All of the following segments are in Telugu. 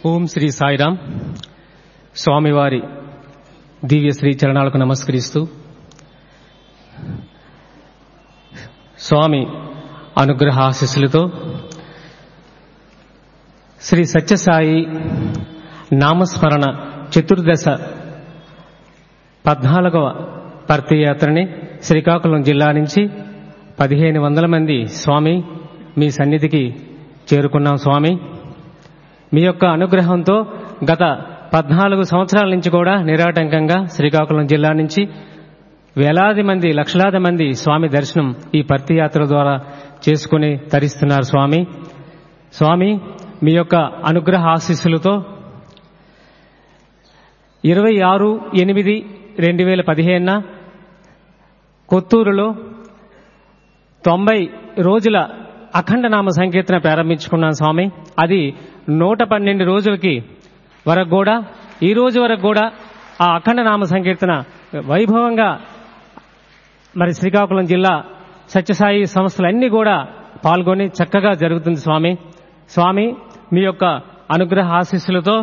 ఓం శ్రీ సాయిరామ్ స్వామివారి దివ్య శ్రీ చరణాలకు నమస్కరిస్తూ స్వామి అనుగ్రహ ఆశీస్సులతో శ్రీ సత్యసాయి నామస్మరణ చతుర్దశ పద్నాలుగవ పర్తియాత్రని శ్రీకాకుళం జిల్లా నుంచి పదిహేను వందల మంది స్వామి మీ సన్నిధికి చేరుకున్నాం స్వామి మీ యొక్క అనుగ్రహంతో గత పద్నాలుగు సంవత్సరాల నుంచి కూడా నిరాటంకంగా శ్రీకాకుళం జిల్లా నుంచి వేలాది మంది లక్షలాది మంది స్వామి దర్శనం ఈ పర్తి యాత్ర ద్వారా చేసుకుని తరిస్తున్నారు స్వామి స్వామి మీ యొక్క అనుగ్రహ ఆశీస్సులతో ఇరవై ఆరు ఎనిమిది రెండు వేల పదిహేనున కొత్తూరులో తొంభై రోజుల అఖండ నామ సంకీర్తన ప్రారంభించుకున్నాను స్వామి అది నూట పన్నెండు రోజులకి వరకు కూడా ఈ రోజు వరకు కూడా ఆ అఖండ నామ సంకీర్తన వైభవంగా మరి శ్రీకాకుళం జిల్లా సత్యసాయి సంస్థలన్నీ కూడా పాల్గొని చక్కగా జరుగుతుంది స్వామి స్వామి మీ యొక్క అనుగ్రహ ఆశీస్సులతో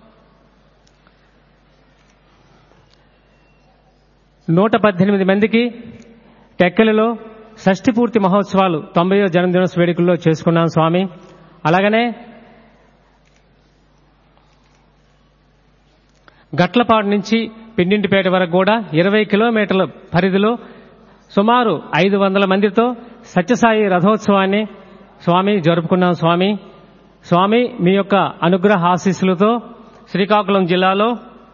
నూట పద్దెనిమిది మందికి టెక్కలలో షష్ఠి పూర్తి మహోత్సవాలు తొంభయో జన్మదినోత్సవ వేడుకల్లో చేసుకున్నాం స్వామి అలాగనే గట్లపాడు నుంచి పిండింటిపేట వరకు కూడా ఇరవై కిలోమీటర్ల పరిధిలో సుమారు ఐదు వందల మందితో సత్యసాయి రథోత్సవాన్ని స్వామి జరుపుకున్నాం స్వామి స్వామి మీ యొక్క అనుగ్రహ ఆశీస్సులతో శ్రీకాకుళం జిల్లాలో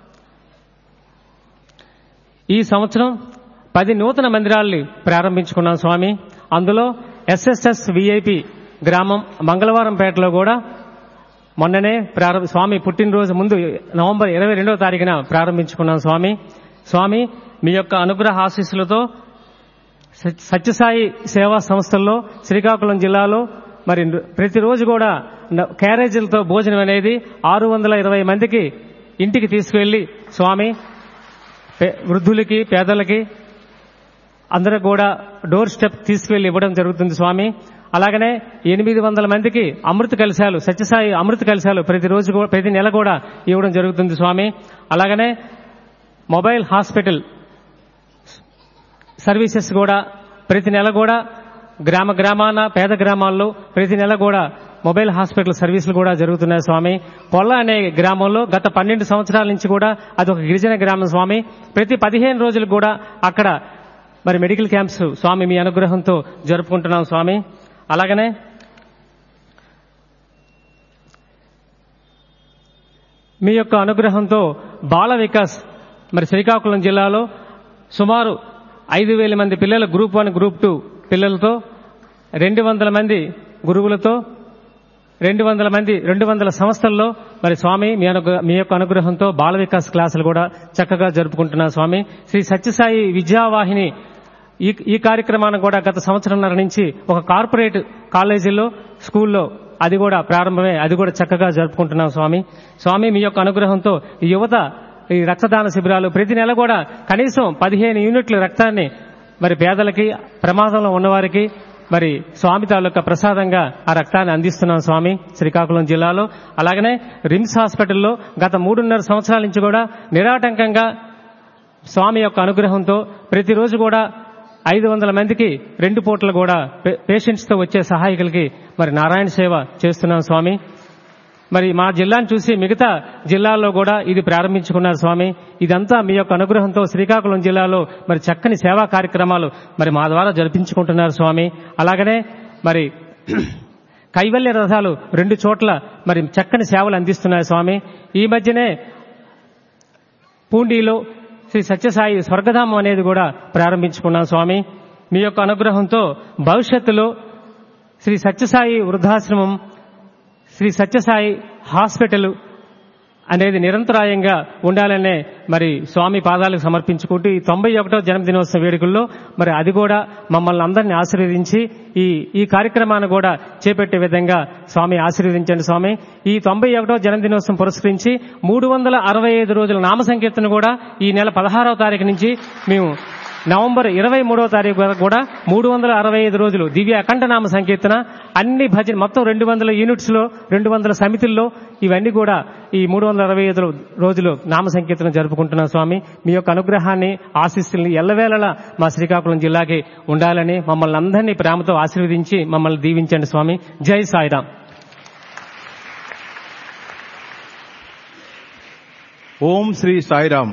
ఈ సంవత్సరం పది నూతన మందిరాల్ని ప్రారంభించుకున్నాం స్వామి అందులో ఎస్ఎస్ఎస్ విఐపి గ్రామం మంగళవారంపేటలో కూడా మొన్ననే ప్రారంభ స్వామి పుట్టినరోజు ముందు నవంబర్ ఇరవై రెండవ తారీఖున ప్రారంభించుకున్నాం స్వామి స్వామి మీ యొక్క అనుగ్రహ ఆశీస్సులతో సత్యసాయి సేవా సంస్థల్లో శ్రీకాకుళం జిల్లాలో మరి ప్రతిరోజు కూడా క్యారేజీలతో భోజనం అనేది ఆరు వందల ఇరవై మందికి ఇంటికి తీసుకువెళ్లి స్వామి వృద్ధులకి పేదలకి అందరూ కూడా డోర్ స్టెప్ తీసుకువెళ్లి ఇవ్వడం జరుగుతుంది స్వామి అలాగనే ఎనిమిది వందల మందికి అమృత కలశాలు సత్యసాయి అమృత కలశాలు ప్రతిరోజు ప్రతి నెల కూడా ఇవ్వడం జరుగుతుంది స్వామి అలాగనే మొబైల్ హాస్పిటల్ సర్వీసెస్ కూడా ప్రతి నెల కూడా గ్రామ గ్రామాన పేద గ్రామాల్లో ప్రతి నెల కూడా మొబైల్ హాస్పిటల్ సర్వీసులు కూడా జరుగుతున్నాయి స్వామి పొల్ల అనే గ్రామంలో గత పన్నెండు సంవత్సరాల నుంచి కూడా అది ఒక గిరిజన గ్రామం స్వామి ప్రతి పదిహేను రోజులు కూడా అక్కడ మరి మెడికల్ క్యాంప్స్ స్వామి మీ అనుగ్రహంతో జరుపుకుంటున్నాం స్వామి అలాగనే మీ యొక్క అనుగ్రహంతో బాల వికాస్ మరి శ్రీకాకుళం జిల్లాలో సుమారు ఐదు వేల మంది పిల్లల గ్రూప్ వన్ గ్రూప్ టూ పిల్లలతో రెండు వందల మంది గురువులతో రెండు వందల మంది రెండు వందల సంస్థల్లో మరి స్వామి మీ మీ యొక్క అనుగ్రహంతో బాల వికాస్ క్లాసులు కూడా చక్కగా జరుపుకుంటున్నాం స్వామి శ్రీ సత్యసాయి విద్యావాహిని ఈ ఈ కార్యక్రమాన్ని కూడా గత సంవత్సరంన్నర నుంచి ఒక కార్పొరేట్ కాలేజీల్లో స్కూల్లో అది కూడా ప్రారంభమే అది కూడా చక్కగా జరుపుకుంటున్నాం స్వామి స్వామి మీ యొక్క అనుగ్రహంతో ఈ యువత ఈ రక్తదాన శిబిరాలు ప్రతి నెల కూడా కనీసం పదిహేను యూనిట్ల రక్తాన్ని మరి పేదలకి ప్రమాదంలో ఉన్నవారికి మరి స్వామి తాలూకా ప్రసాదంగా ఆ రక్తాన్ని అందిస్తున్నాం స్వామి శ్రీకాకుళం జిల్లాలో అలాగనే రిమ్స్ హాస్పిటల్లో గత మూడున్నర సంవత్సరాల నుంచి కూడా నిరాటంకంగా స్వామి యొక్క అనుగ్రహంతో ప్రతిరోజు కూడా ఐదు వందల మందికి రెండు పూటలు కూడా పేషెంట్స్తో వచ్చే సహాయకులకి మరి నారాయణ సేవ చేస్తున్నాం స్వామి మరి మా జిల్లాను చూసి మిగతా జిల్లాల్లో కూడా ఇది ప్రారంభించుకున్నారు స్వామి ఇదంతా మీ యొక్క అనుగ్రహంతో శ్రీకాకుళం జిల్లాలో మరి చక్కని సేవా కార్యక్రమాలు మరి మా ద్వారా జరిపించుకుంటున్నారు స్వామి అలాగనే మరి కైవల్య రథాలు రెండు చోట్ల మరి చక్కని సేవలు అందిస్తున్నాయి స్వామి ఈ మధ్యనే పూండీలో శ్రీ సత్యసాయి స్వర్గధామం అనేది కూడా ప్రారంభించుకున్నాం స్వామి మీ యొక్క అనుగ్రహంతో భవిష్యత్తులో శ్రీ సత్యసాయి వృద్ధాశ్రమం శ్రీ సత్యసాయి హాస్పిటల్ అనేది నిరంతరాయంగా ఉండాలనే మరి స్వామి పాదాలకు సమర్పించుకుంటూ ఈ తొంభై ఒకటో జన్మదినోత్సవ వేడుకల్లో మరి అది కూడా మమ్మల్ని అందరినీ ఆశీర్వదించి ఈ ఈ కార్యక్రమాన్ని కూడా చేపట్టే విధంగా స్వామి ఆశీర్వదించండి స్వామి ఈ తొంభై ఒకటో జన్మదినోత్సవం పురస్కరించి మూడు వందల అరవై ఐదు రోజుల నామ సంకీర్తన కూడా ఈ నెల పదహారవ తారీఖు నుంచి మేము నవంబర్ ఇరవై మూడవ తారీఖు వరకు కూడా మూడు వందల అరవై ఐదు రోజులు దివ్య అఖండనామ సంకీర్తన అన్ని భజన మొత్తం రెండు వందల యూనిట్స్ లో రెండు వందల సమితుల్లో ఇవన్నీ కూడా ఈ మూడు వందల అరవై ఐదు రోజులు నామ సంకీర్తన జరుపుకుంటున్నాం స్వామి మీ యొక్క అనుగ్రహాన్ని ఆశీస్సుల్ని ఎల్లవేళలా మా శ్రీకాకుళం జిల్లాకి ఉండాలని మమ్మల్ని అందరినీ ప్రేమతో ఆశీర్వదించి మమ్మల్ని దీవించండి స్వామి జై సాయిరాం ఓం శ్రీ సాయిరాం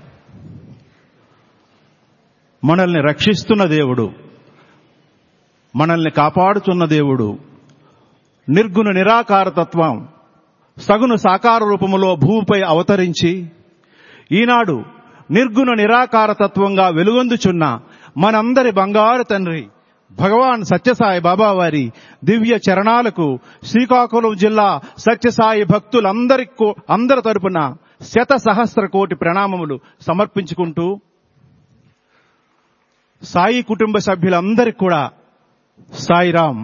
మనల్ని రక్షిస్తున్న దేవుడు మనల్ని కాపాడుతున్న దేవుడు నిర్గుణ నిరాకార తత్వం సగుణ సాకార రూపములో భూమిపై అవతరించి ఈనాడు నిర్గుణ నిరాకార తత్వంగా వెలుగొందుచున్న మనందరి బంగారు తండ్రి భగవాన్ సత్యసాయి బాబా వారి దివ్య చరణాలకు శ్రీకాకుళం జిల్లా సత్యసాయి భక్తులందరి అందరి తరపున శత సహస్ర కోటి ప్రణామములు సమర్పించుకుంటూ సాయి కుటుంబ సభ్యులందరికీ కూడా సాయిరాం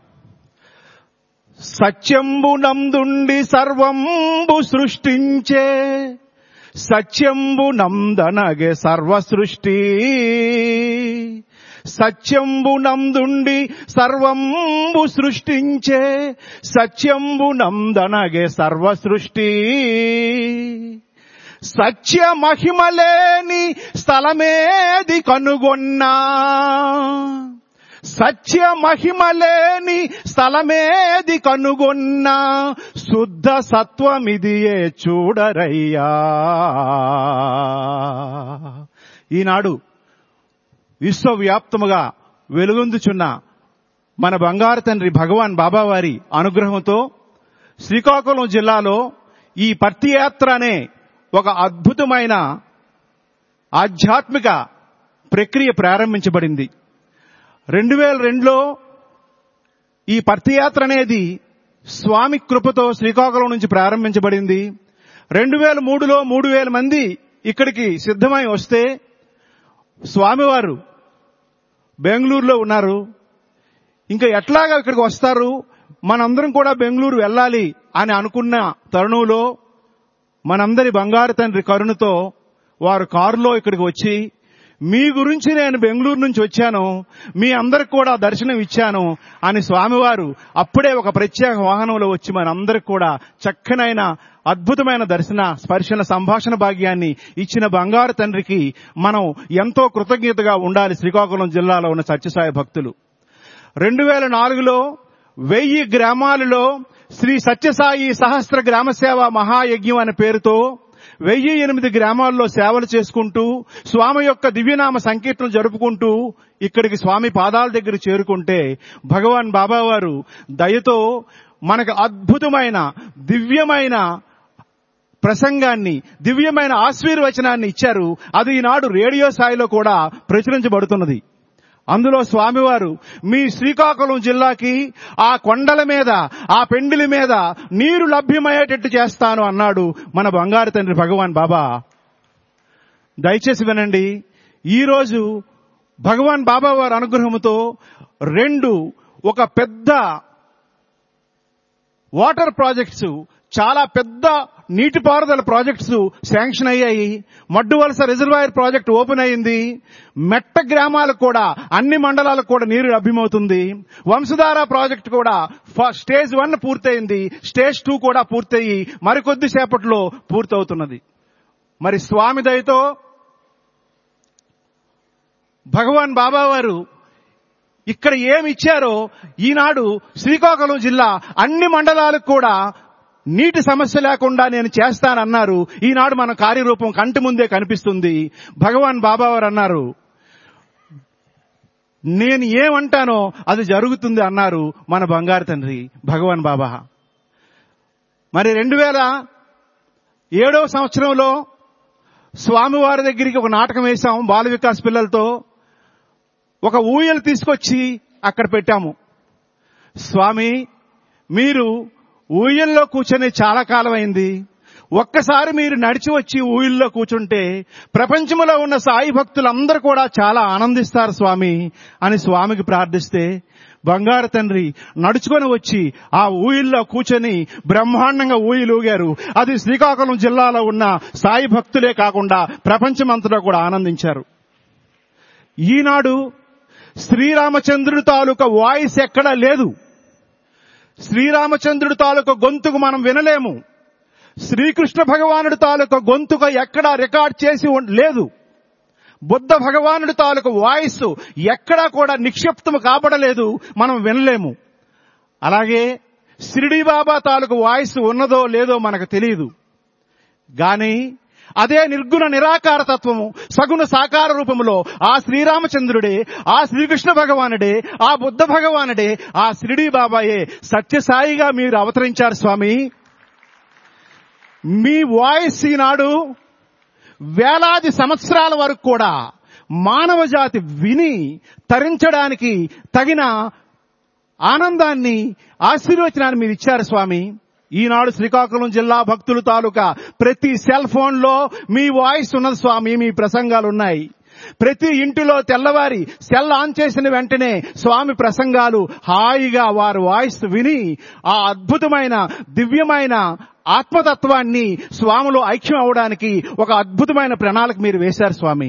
సత్యంబు నందుండి సర్వంబు సృష్టించే సత్యంబు నందనగే సర్వ సృష్టి సత్యంబు నందుండి సర్వంబు సృష్టించే సత్యంబు నందనగే సర్వ సృష్టి సత్య మహిమలేని స్థలమేది కనుగొన్నా సత్య మహిమలేని స్థలమేది కనుగొన్నా శుద్ధ సత్వమిదియే చూడరయ్యా ఈనాడు విశ్వవ్యాప్తముగా వెలుగొందుచున్న మన బంగారు తండ్రి భగవాన్ బాబావారి అనుగ్రహంతో శ్రీకాకుళం జిల్లాలో ఈ పర్తి యాత్ర అనే ఒక అద్భుతమైన ఆధ్యాత్మిక ప్రక్రియ ప్రారంభించబడింది రెండు వేల రెండులో ఈ పర్తియాత్ర అనేది స్వామి కృపతో శ్రీకాకుళం నుంచి ప్రారంభించబడింది రెండు వేల మూడులో మూడు వేల మంది ఇక్కడికి సిద్ధమై వస్తే స్వామివారు బెంగళూరులో ఉన్నారు ఇంకా ఎట్లాగా ఇక్కడికి వస్తారు మనందరం కూడా బెంగళూరు వెళ్ళాలి అని అనుకున్న తరుణంలో మనందరి బంగారు తండ్రి కరుణతో వారు కారులో ఇక్కడికి వచ్చి మీ గురించి నేను బెంగళూరు నుంచి వచ్చాను మీ అందరికి కూడా దర్శనం ఇచ్చాను అని స్వామివారు అప్పుడే ఒక ప్రత్యేక వాహనంలో వచ్చి మనందరికి కూడా చక్కనైన అద్భుతమైన దర్శన స్పర్శన సంభాషణ భాగ్యాన్ని ఇచ్చిన బంగారు తండ్రికి మనం ఎంతో కృతజ్ఞతగా ఉండాలి శ్రీకాకుళం జిల్లాలో ఉన్న సత్యసాయి భక్తులు రెండు వేల నాలుగులో వెయ్యి గ్రామాలలో శ్రీ సత్యసాయి సహస్ర గ్రామ సేవ మహాయజ్ఞం అనే పేరుతో వెయ్యి ఎనిమిది గ్రామాల్లో సేవలు చేసుకుంటూ స్వామి యొక్క దివ్యనామ సంకీర్తన జరుపుకుంటూ ఇక్కడికి స్వామి పాదాల దగ్గర చేరుకుంటే భగవాన్ బాబా వారు దయతో మనకు అద్భుతమైన దివ్యమైన ప్రసంగాన్ని దివ్యమైన ఆశీర్వచనాన్ని ఇచ్చారు అది ఈనాడు రేడియో స్థాయిలో కూడా ప్రచురించబడుతున్నది అందులో స్వామివారు మీ శ్రీకాకుళం జిల్లాకి ఆ కొండల మీద ఆ పెండిల మీద నీరు లభ్యమయ్యేటట్టు చేస్తాను అన్నాడు మన బంగారు తండ్రి భగవాన్ బాబా దయచేసి వినండి ఈరోజు భగవాన్ బాబా వారి అనుగ్రహంతో రెండు ఒక పెద్ద వాటర్ ప్రాజెక్ట్స్ చాలా పెద్ద నీటిపారుదల ప్రాజెక్ట్స్ శాంక్షన్ అయ్యాయి మడ్డు వలస రిజర్వాయర్ ప్రాజెక్ట్ ఓపెన్ అయింది మెట్ట గ్రామాలకు కూడా అన్ని మండలాలకు కూడా నీరు లభ్యమవుతుంది వంశధార ప్రాజెక్ట్ కూడా స్టేజ్ వన్ పూర్తయింది స్టేజ్ టూ కూడా పూర్తయి మరికొద్ది సేపట్లో పూర్తవుతున్నది మరి స్వామి దయతో భగవాన్ బాబా వారు ఇక్కడ ఏమి ఇచ్చారో ఈనాడు శ్రీకాకుళం జిల్లా అన్ని మండలాలకు కూడా నీటి సమస్య లేకుండా నేను చేస్తానన్నారు ఈనాడు మన కార్యరూపం కంటి ముందే కనిపిస్తుంది భగవాన్ బాబావారు అన్నారు నేను ఏమంటానో అది జరుగుతుంది అన్నారు మన బంగారు తండ్రి భగవాన్ బాబా మరి రెండు వేల ఏడవ సంవత్సరంలో స్వామివారి దగ్గరికి ఒక నాటకం వేశాం బాల వికాస్ పిల్లలతో ఒక ఊయలు తీసుకొచ్చి అక్కడ పెట్టాము స్వామి మీరు ఊయల్లో కూర్చొని చాలా కాలం అయింది ఒక్కసారి మీరు నడిచి వచ్చి ఊయిల్లో కూర్చుంటే ప్రపంచంలో ఉన్న సాయి భక్తులందరూ కూడా చాలా ఆనందిస్తారు స్వామి అని స్వామికి ప్రార్థిస్తే బంగారు తండ్రి నడుచుకొని వచ్చి ఆ ఊయిల్లో కూర్చొని బ్రహ్మాండంగా ఊయిలూగారు అది శ్రీకాకుళం జిల్లాలో ఉన్న సాయి భక్తులే కాకుండా ప్రపంచమంతటా కూడా ఆనందించారు ఈనాడు శ్రీరామచంద్రుడి తాలూకా వాయిస్ ఎక్కడా లేదు శ్రీరామచంద్రుడి తాలూకా గొంతుకు మనం వినలేము శ్రీకృష్ణ భగవానుడి తాలూకా గొంతుక ఎక్కడా రికార్డ్ చేసి ఉం- లేదు బుద్ధ భగవానుడి తాలూకు వాయిస్ ఎక్కడా కూడా నిక్షిప్తం కాబడలేదు మనం వినలేము అలాగే షిరిడి బాబా తాలూకు వాయిస్ ఉన్నదో లేదో మనకు తెలియదు గాని అదే నిర్గుణ నిరాకార తత్వము సగుణ సాకార రూపములో ఆ శ్రీరామచంద్రుడే ఆ శ్రీకృష్ణ భగవానుడే ఆ బుద్ధ భగవానుడే ఆ షిరిడి బాబాయే సత్యసాయిగా మీరు అవతరించారు స్వామి మీ వాయిస్ ఈనాడు వేలాది సంవత్సరాల వరకు కూడా మానవ జాతి విని తరించడానికి తగిన ఆనందాన్ని ఆశీర్వచనాన్ని మీరు ఇచ్చారు స్వామి ఈనాడు శ్రీకాకుళం జిల్లా భక్తుల తాలూకా ప్రతి సెల్ ఫోన్ లో మీ వాయిస్ ఉన్నది స్వామి మీ ప్రసంగాలు ఉన్నాయి ప్రతి ఇంటిలో తెల్లవారి సెల్ ఆన్ చేసిన వెంటనే స్వామి ప్రసంగాలు హాయిగా వారి వాయిస్ విని ఆ అద్భుతమైన దివ్యమైన ఆత్మతత్వాన్ని స్వాములో ఐక్యం అవడానికి ఒక అద్భుతమైన ప్రణాళిక మీరు వేశారు స్వామి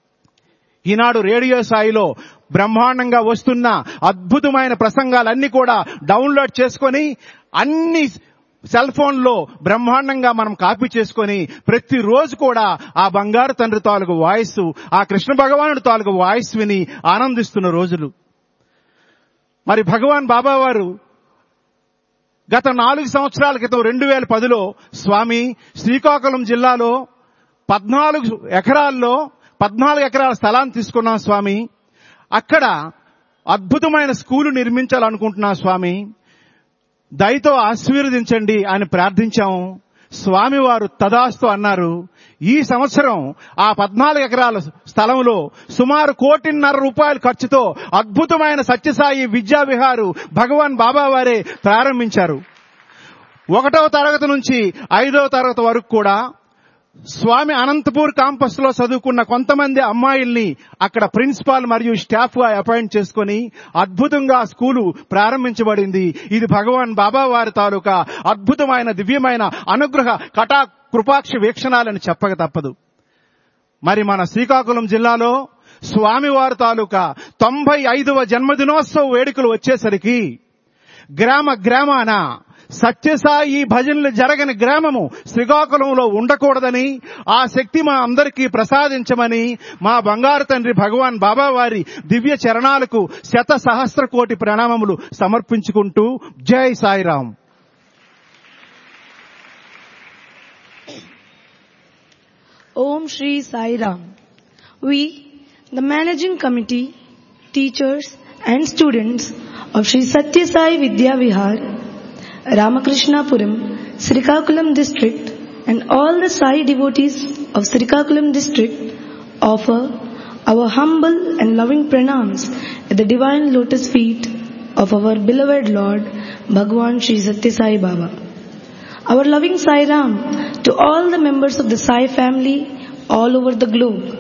ఈనాడు రేడియో స్థాయిలో బ్రహ్మాండంగా వస్తున్న అద్భుతమైన ప్రసంగాలన్నీ కూడా డౌన్లోడ్ చేసుకొని అన్ని సెల్ ఫోన్ లో బ్రహ్మాండంగా మనం కాపీ చేసుకొని ప్రతిరోజు కూడా ఆ బంగారు తండ్రి తాలూకు వాయిస్ ఆ కృష్ణ భగవానుడి తాలూకు వాయిస్ విని ఆనందిస్తున్న రోజులు మరి భగవాన్ బాబా వారు గత నాలుగు సంవత్సరాల క్రితం రెండు వేల పదిలో స్వామి శ్రీకాకుళం జిల్లాలో పద్నాలుగు ఎకరాల్లో పద్నాలుగు ఎకరాల స్థలాన్ని తీసుకున్నాం స్వామి అక్కడ అద్భుతమైన స్కూలు నిర్మించాలనుకుంటున్నాం స్వామి దయతో ఆశీర్వదించండి అని ప్రార్థించాము స్వామివారు తదాస్తు అన్నారు ఈ సంవత్సరం ఆ పద్నాలుగు ఎకరాల స్థలంలో సుమారు కోటిన్నర రూపాయల ఖర్చుతో అద్భుతమైన సత్యసాయి విద్యా విహారు భగవాన్ బాబా వారే ప్రారంభించారు ఒకటవ తరగతి నుంచి ఐదవ తరగతి వరకు కూడా స్వామి అనంతపూర్ కాంపస్ లో చదువుకున్న కొంతమంది అమ్మాయిల్ని అక్కడ ప్రిన్సిపాల్ మరియు స్టాఫ్ గా అపాయింట్ చేసుకుని అద్భుతంగా స్కూలు ప్రారంభించబడింది ఇది భగవాన్ బాబా వారి తాలూకా అద్భుతమైన దివ్యమైన అనుగ్రహ కటా కృపాక్ష వీక్షణాలని చెప్పక తప్పదు మరి మన శ్రీకాకుళం జిల్లాలో స్వామివారి తాలూకా తొంభై ఐదవ జన్మదినోత్సవ వేడుకలు వచ్చేసరికి గ్రామ గ్రామాన సత్యసాయి భజనలు జరగని గ్రామము శ్రీకాకుళంలో ఉండకూడదని ఆ శక్తి మా అందరికీ ప్రసాదించమని మా బంగారు తండ్రి భగవాన్ బాబా వారి దివ్య చరణాలకు శత సహస్ర కోటి ప్రణామములు సమర్పించుకుంటూ జై Sairam Om Shri Sai Ram. We, the managing committee, teachers and students of Shri Satya Sai Vidya Vihar, Ramakrishnapuram, Srikakulam district and all the Sai devotees of Srikakulam district offer our humble and loving pranams at the divine lotus feet of our beloved Lord Bhagwan Shri Satya Sai Baba. Our loving Sai Ram to all the members of the Sai family all over the globe.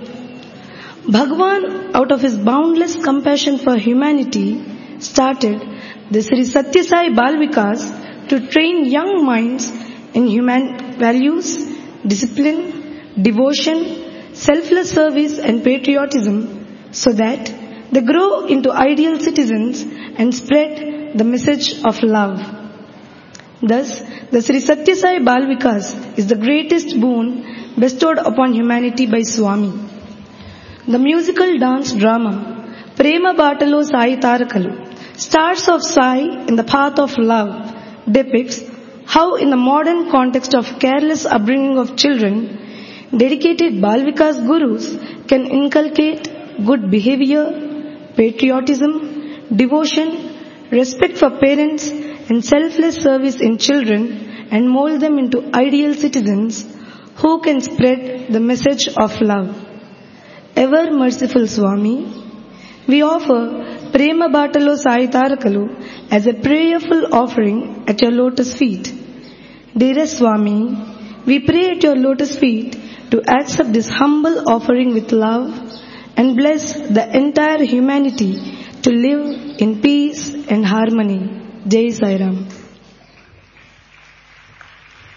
Bhagwan, out of his boundless compassion for humanity, started the Sri Satya Sai Bal Vikas to train young minds in human values, discipline, devotion, selfless service and patriotism so that they grow into ideal citizens and spread the message of love. Thus, the Sri Satya Sai Bal Vikas is the greatest boon bestowed upon humanity by Swami. The musical dance drama Prema Batalo Sai Tarakalu, Stars of Sai in the Path of Love, depicts how in the modern context of careless upbringing of children, dedicated Balvikas gurus can inculcate good behavior, patriotism, devotion, respect for parents and selfless service in children and mold them into ideal citizens who can spread the message of love. Ever merciful Swami, we offer Prema Batalo Sai Tarakalu as a prayerful offering at your lotus feet. Dearest Swami, we pray at your lotus feet to accept this humble offering with love and bless the entire humanity to live in peace and harmony. Jai Sai Ram.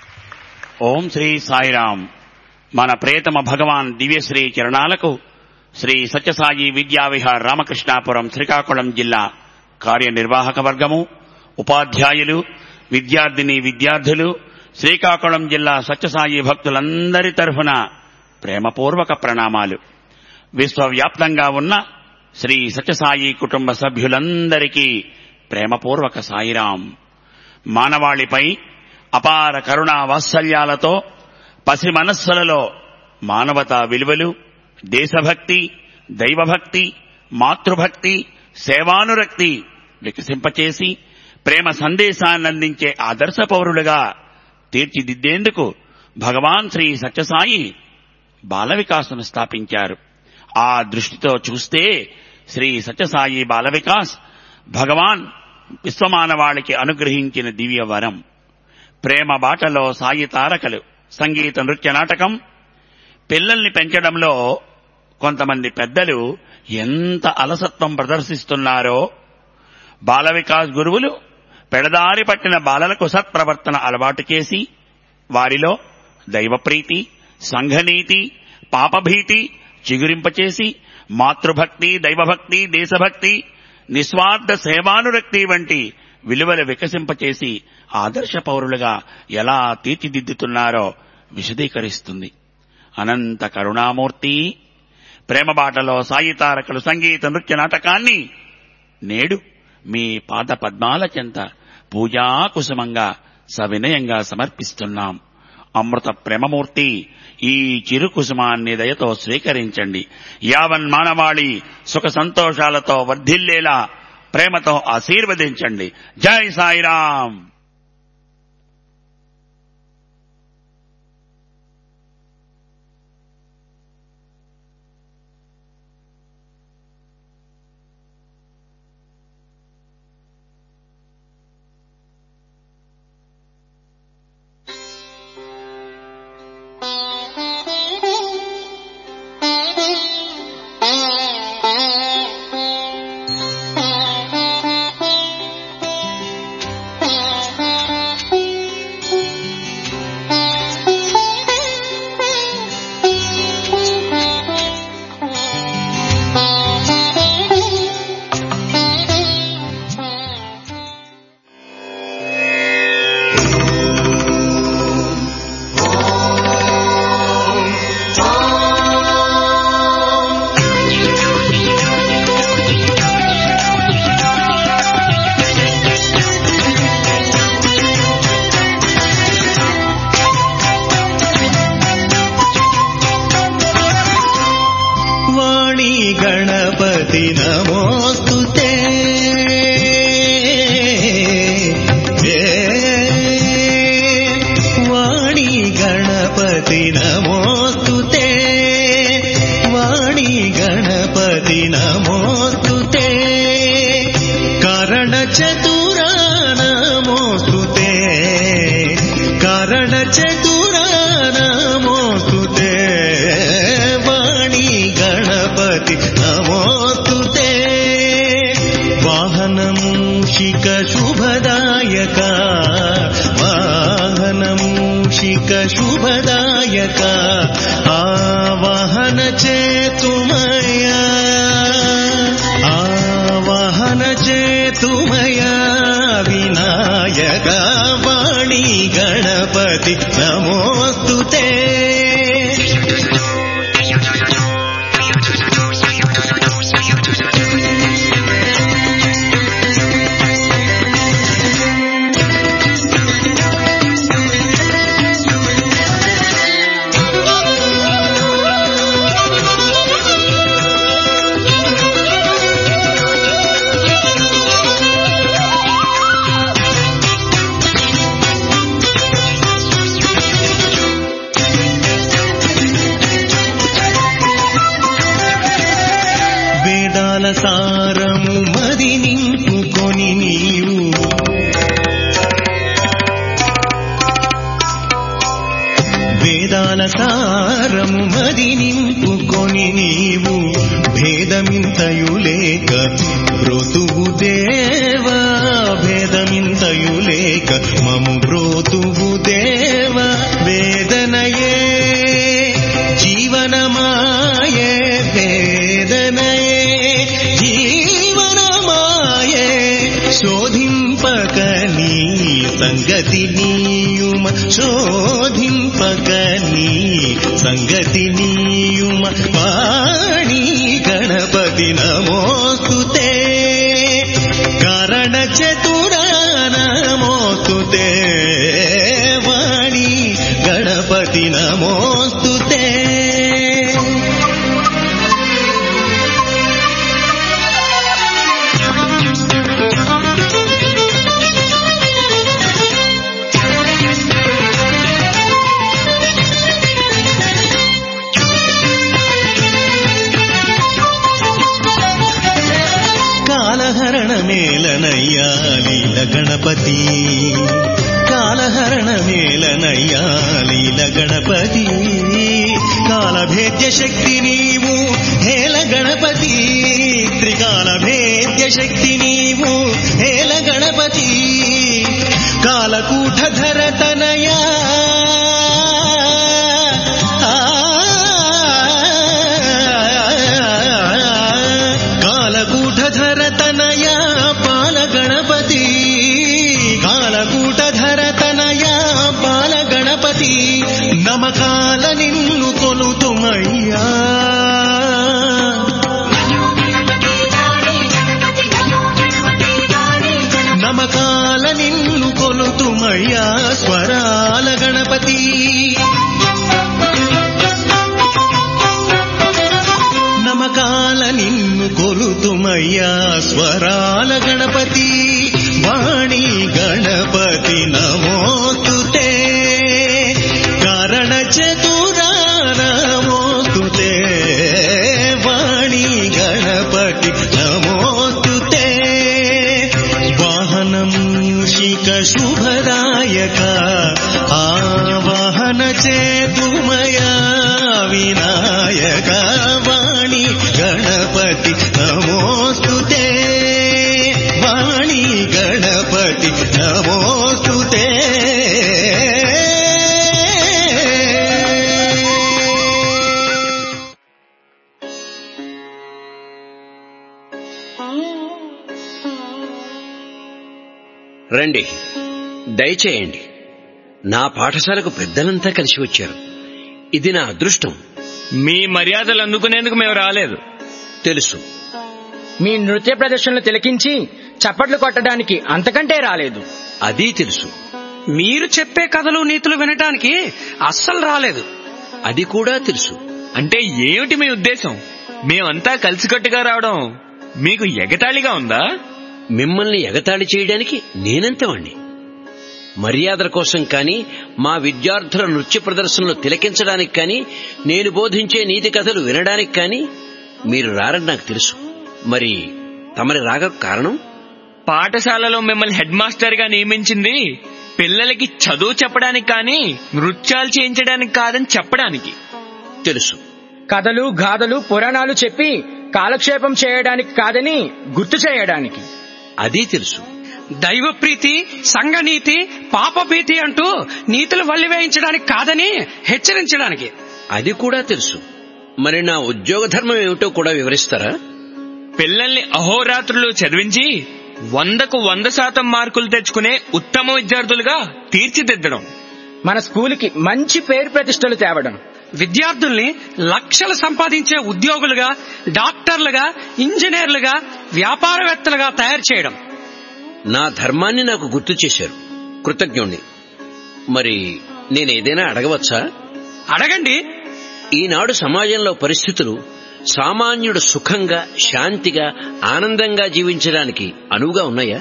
ఓం శ్రీ సాయిరాం మన ప్రియతమ భగవాన్ దివ్యశ్రీ చరణాలకు శ్రీ సత్యసాయి విద్యావిహార్ రామకృష్ణాపురం శ్రీకాకుళం జిల్లా కార్యనిర్వాహక వర్గము ఉపాధ్యాయులు విద్యార్థిని విద్యార్థులు శ్రీకాకుళం జిల్లా సత్యసాయి భక్తులందరి తరఫున ప్రేమపూర్వక ప్రణామాలు విశ్వవ్యాప్తంగా ఉన్న శ్రీ సత్యసాయి కుటుంబ సభ్యులందరికీ ప్రేమపూర్వక సాయిరాం మానవాళిపై అపార కరుణా వాత్సల్యాలతో పసి మనస్సులలో మానవతా విలువలు దేశభక్తి దైవభక్తి మాతృభక్తి సేవానురక్తి వికసింపచేసి ప్రేమ సందేశాన్నందించే ఆదర్శ పౌరులుగా తీర్చిదిద్దేందుకు భగవాన్ శ్రీ సత్యసాయి బాల వికాసను స్థాపించారు ఆ దృష్టితో చూస్తే శ్రీ సత్యసాయి బాల వికాస్ భగవాన్ విశ్వమానవాళికి అనుగ్రహించిన దివ్య వరం ప్రేమ బాటలో సాయి తారకలు సంగీత నృత్య నాటకం పిల్లల్ని పెంచడంలో కొంతమంది పెద్దలు ఎంత అలసత్వం ప్రదర్శిస్తున్నారో బాల వికాస్ గురువులు పెడదారి పట్టిన బాలలకు సత్ప్రవర్తన అలవాటు చేసి వారిలో దైవప్రీతి సంఘనీతి పాపభీతి చిగురింపచేసి మాతృభక్తి దైవభక్తి దేశభక్తి నిస్వార్థ సేవానురక్తి వంటి విలువలు వికసింపచేసి ఆదర్శ పౌరులుగా ఎలా తీర్చిదిద్దుతున్నారో విశదీకరిస్తుంది అనంత కరుణామూర్తి ప్రేమబాటలో సాయి తారకలు సంగీత నృత్య నాటకాన్ని నేడు మీ పాద పద్మాల చెంత పూజా కుసుమంగా సవినయంగా సమర్పిస్తున్నాం అమృత ప్రేమమూర్తి ఈ చిరు కుసుమాన్ని దయతో స్వీకరించండి యావన్ మానవాళి సుఖ సంతోషాలతో వర్ధిల్లేలా ప్రేమతో ఆశీర్వదించండి జై సాయిరాం वाणी गणपति नमोऽस्तु ते वाणी गणपति नमोऽस्तु ते वाणी गणपति नमोऽस्तु ते कारणचतुरा नमोऽस्तु ते कारणचतुरा नमोऽस्तु ते वाणी गणपति नमोऽस्तु ते वाहनमूषिक शुभदायक वाहनमूषिक शुभदायक आवाहन चेतुमया आवाहन चेतुमया विनायक वाणी गणपति नमोऽस्तु ते వేదాల సారము మది నింపుకొని నీవు వేదాల సారము మది నింపుకొని నీవు భేదమింతయు లేక బ్రోతువు దేవా భేదమింతయు లేక మము బ్రోతువు దేవా వేదనయే జీవనమాయే నీయుమ శోధింపక నీ సంగతి నీయుమ వాణి గణపతి నమోస్తుతే కారణ చతురా నమోస్తుతే వాణి గణపతి నమోస్తుతే కాలహరణ మేలనయ్యా లీల గణపతి కాలహరణ మేలనయ్యా లీల గణపతి కాలభేద్య శక్తి నీవు హేల గణపతి త్రికాల భేద్య శక్తి నీవు హేల గణపతి కాలకూటధర తనయా కాలకూటధర తనయా బాల గణపతి కాలకూటధర తనయా బాల గణపతి నమకాల నిన్ను కొలుతుమయ్యా నమకాల నిన్ను కొలుతుమయ్యా స్వరాల గణపతి నమకాల నిన్ను కొలుతుమయ్యా స్వరాల గణపతి వాణి గణపతి నమోస్తుతే కారణ చతురా నమోస్తుతే వాణి గణపతి నమోస్తుతే వాహనం శిఖ శుభదాయక ఆవాహన చేతుమయా వినాయక వాణి గణపతి నమోస్తుతే వాణి గణపతి నమోస్తుతే రండి దయచేయండి నా పాఠశాలకు పెద్దలంతా కలిసి వచ్చారు ఇది నా అదృష్టం మీ మర్యాదలు అందుకునేందుకు మేము రాలేదు తెలుసు మీ నృత్య ప్రదర్శనలు తిలకించి చప్పట్లు కొట్టడానికి అంతకంటే రాలేదు అది తెలుసు మీరు చెప్పే కథలు నీతులు వినటానికి అస్సలు రాలేదు అది కూడా తెలుసు అంటే ఏమిటి మీ ఉద్దేశం మేమంతా కలిసికట్టుగా రావడం మీకు ఎగతాళిగా ఉందా మిమ్మల్ని ఎగతాళి చేయడానికి నేనెంతవాణ్ణి మర్యాదల కోసం కానీ మా విద్యార్థుల నృత్య ప్రదర్శనలు తిలకించడానికి కానీ నేను బోధించే నీతి కథలు వినడానికి కానీ మీరు రారని నాకు తెలుసు మరి తమరి రాక కారణం పాఠశాలలో మిమ్మల్ని హెడ్ మాస్టర్ గా నియమించింది పిల్లలకి చదువు చెప్పడానికి కానీ నృత్యాలు చేయించడానికి కాదని చెప్పడానికి తెలుసు కథలు గాథలు పురాణాలు చెప్పి కాలక్షేపం చేయడానికి కాదని గుర్తు చేయడానికి అది తెలుసు దైవ ప్రీతి సంఘనీతి పాపభీతి అంటూ నీతులు వల్లివేయించడానికి కాదని హెచ్చరించడానికి అది కూడా తెలుసు మరి నా ఉద్యోగ ధర్మం ఏమిటో కూడా వివరిస్తారా పిల్లల్ని అహోరాత్రులు చదివించి వందకు వంద శాతం మార్కులు తెచ్చుకునే ఉత్తమ విద్యార్థులుగా తీర్చిదిద్దడం మన స్కూలుకి మంచి పేరు ప్రతిష్టలు తేవడం విద్యార్థుల్ని లక్షలు సంపాదించే ఉద్యోగులుగా డాక్టర్లుగా ఇంజనీర్లుగా వ్యాపారవేత్తలుగా తయారు చేయడం నా ధర్మాన్ని నాకు గుర్తు చేశారు కృతజ్ఞుణ్ణి మరి నేనేదైనా అడగవచ్చా అడగండి ఈనాడు సమాజంలో పరిస్థితులు సామాన్యుడు సుఖంగా శాంతిగా ఆనందంగా జీవించడానికి అనువుగా ఉన్నాయా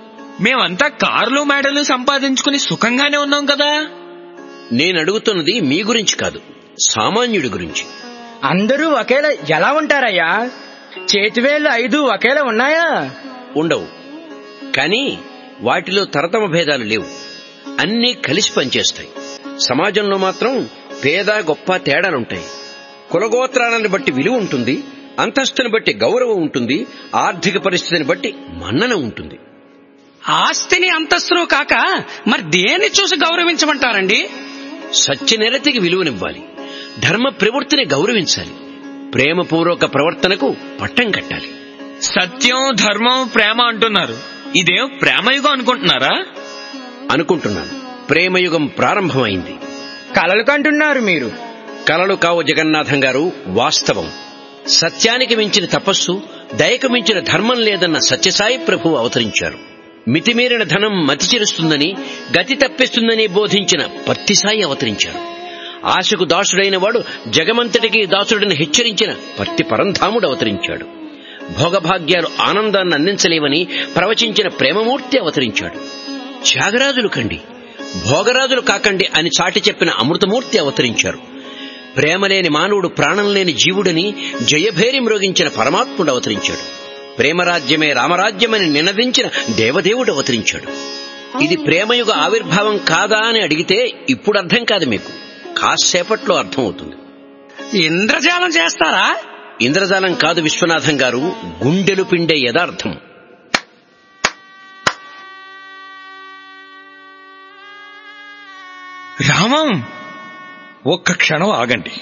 మేమంతా కార్లు మేడలు సంపాదించుకుని సుఖంగానే ఉన్నాం కదా నేను అడుగుతున్నది మీ గురించి కాదు సామాన్యుడి గురించి అందరూ ఒకేలా ఎలా ఉంటారయ్యా చేతివేళ్లు ఐదు ఒకేలా ఉన్నాయా ఉండవు కానీ వాటిలో తరతమ భేదాలు లేవు అన్నీ కలిసి పనిచేస్తాయి సమాజంలో మాత్రం పేద గొప్ప తేడాలుంటాయి కులగోత్రాలను బట్టి విలువ ఉంటుంది అంతస్తుని బట్టి గౌరవం ఉంటుంది ఆర్థిక పరిస్థితిని బట్టి మన్నన ఉంటుంది ఆస్తిని అంతస్తును కాక మరి దేన్ని చూసి గౌరవించమంటారండి సత్యనిరతికి విలువనివ్వాలి ధర్మ ప్రవృత్తిని గౌరవించాలి ప్రేమపూర్వక ప్రవర్తనకు పట్టం కట్టాలి సత్యం ధర్మం ప్రేమ అంటున్నారు ఇదేం ప్రేమయుగం అనుకుంటున్నారా అనుకుంటున్నాను ప్రేమయుగం ప్రారంభమైంది కలలు కంటున్నారు మీరు కలలు కావు జగన్నాథం గారు వాస్తవం సత్యానికి మించిన తపస్సు దయకు మించిన ధర్మం లేదన్న సత్యసాయి ప్రభు అవతరించారు మితిమీరిన ధనం మతి చెరుస్తుందని గతి తప్పిస్తుందని బోధించిన పత్తిసాయి అవతరించారు ఆశకు దాసుడైన వాడు జగమంతటికి దాసుడని హెచ్చరించిన పత్తి పరంధాముడు అవతరించాడు భోగభాగ్యాలు ఆనందాన్ని అందించలేవని ప్రవచించిన ప్రేమమూర్తి అవతరించాడు త్యాగరాజులు కండి భోగరాజులు కాకండి అని చాటి చెప్పిన అమృతమూర్తి అవతరించారు ప్రేమలేని మానవుడు ప్రాణం లేని జీవుడని జయభేరి మ్రోగించిన పరమాత్ముడు అవతరించాడు ప్రేమరాజ్యమే రామరాజ్యమని నినదించిన దేవదేవుడు అవతరించాడు ఇది ప్రేమయుగ ఆవిర్భావం కాదా అని అడిగితే ఇప్పుడు అర్థం కాదు మీకు కాసేపట్లో అర్థం అవుతుంది ఇంద్రజాలం చేస్తారా ఇంద్రజాలం కాదు విశ్వనాథం గారు గుండెలు పిండే యథార్థం రామం ఒక్క క్షణం ఆగండి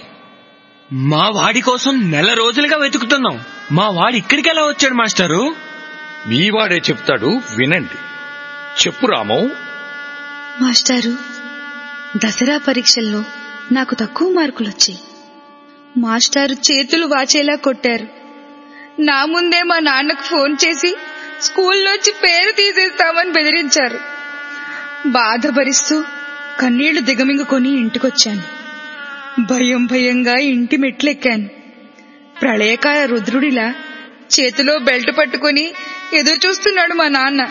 మా వాడి కోసం నెల రోజులుగా వెతుకుతున్నాం మా వాడు ఇక్కడికి ఎలా వచ్చాడు మాస్టారు మీ వాడే చెప్తాడు వినండి చెప్పు రామం మాస్టారు దసరా పరీక్షల్లో నాకు తక్కువ మార్కులొచ్చాయి మాస్టారు చేతులు వాచేలా కొట్టారు నా ముందే మా నాన్నకు ఫోన్ చేసి స్కూల్లోంచి పేరు తీసేస్తామని బెదిరించారు బాధ భరిస్తూ కన్నీళ్లు దిగమింగుకొని ఇంటికొచ్చాను భయం భయంగా ఇంటి మెట్లెక్కాను ప్రళయకాల రుద్రుడిలా చేతిలో బెల్ట్ పట్టుకుని ఎదురు చూస్తున్నాడు మా నాన్న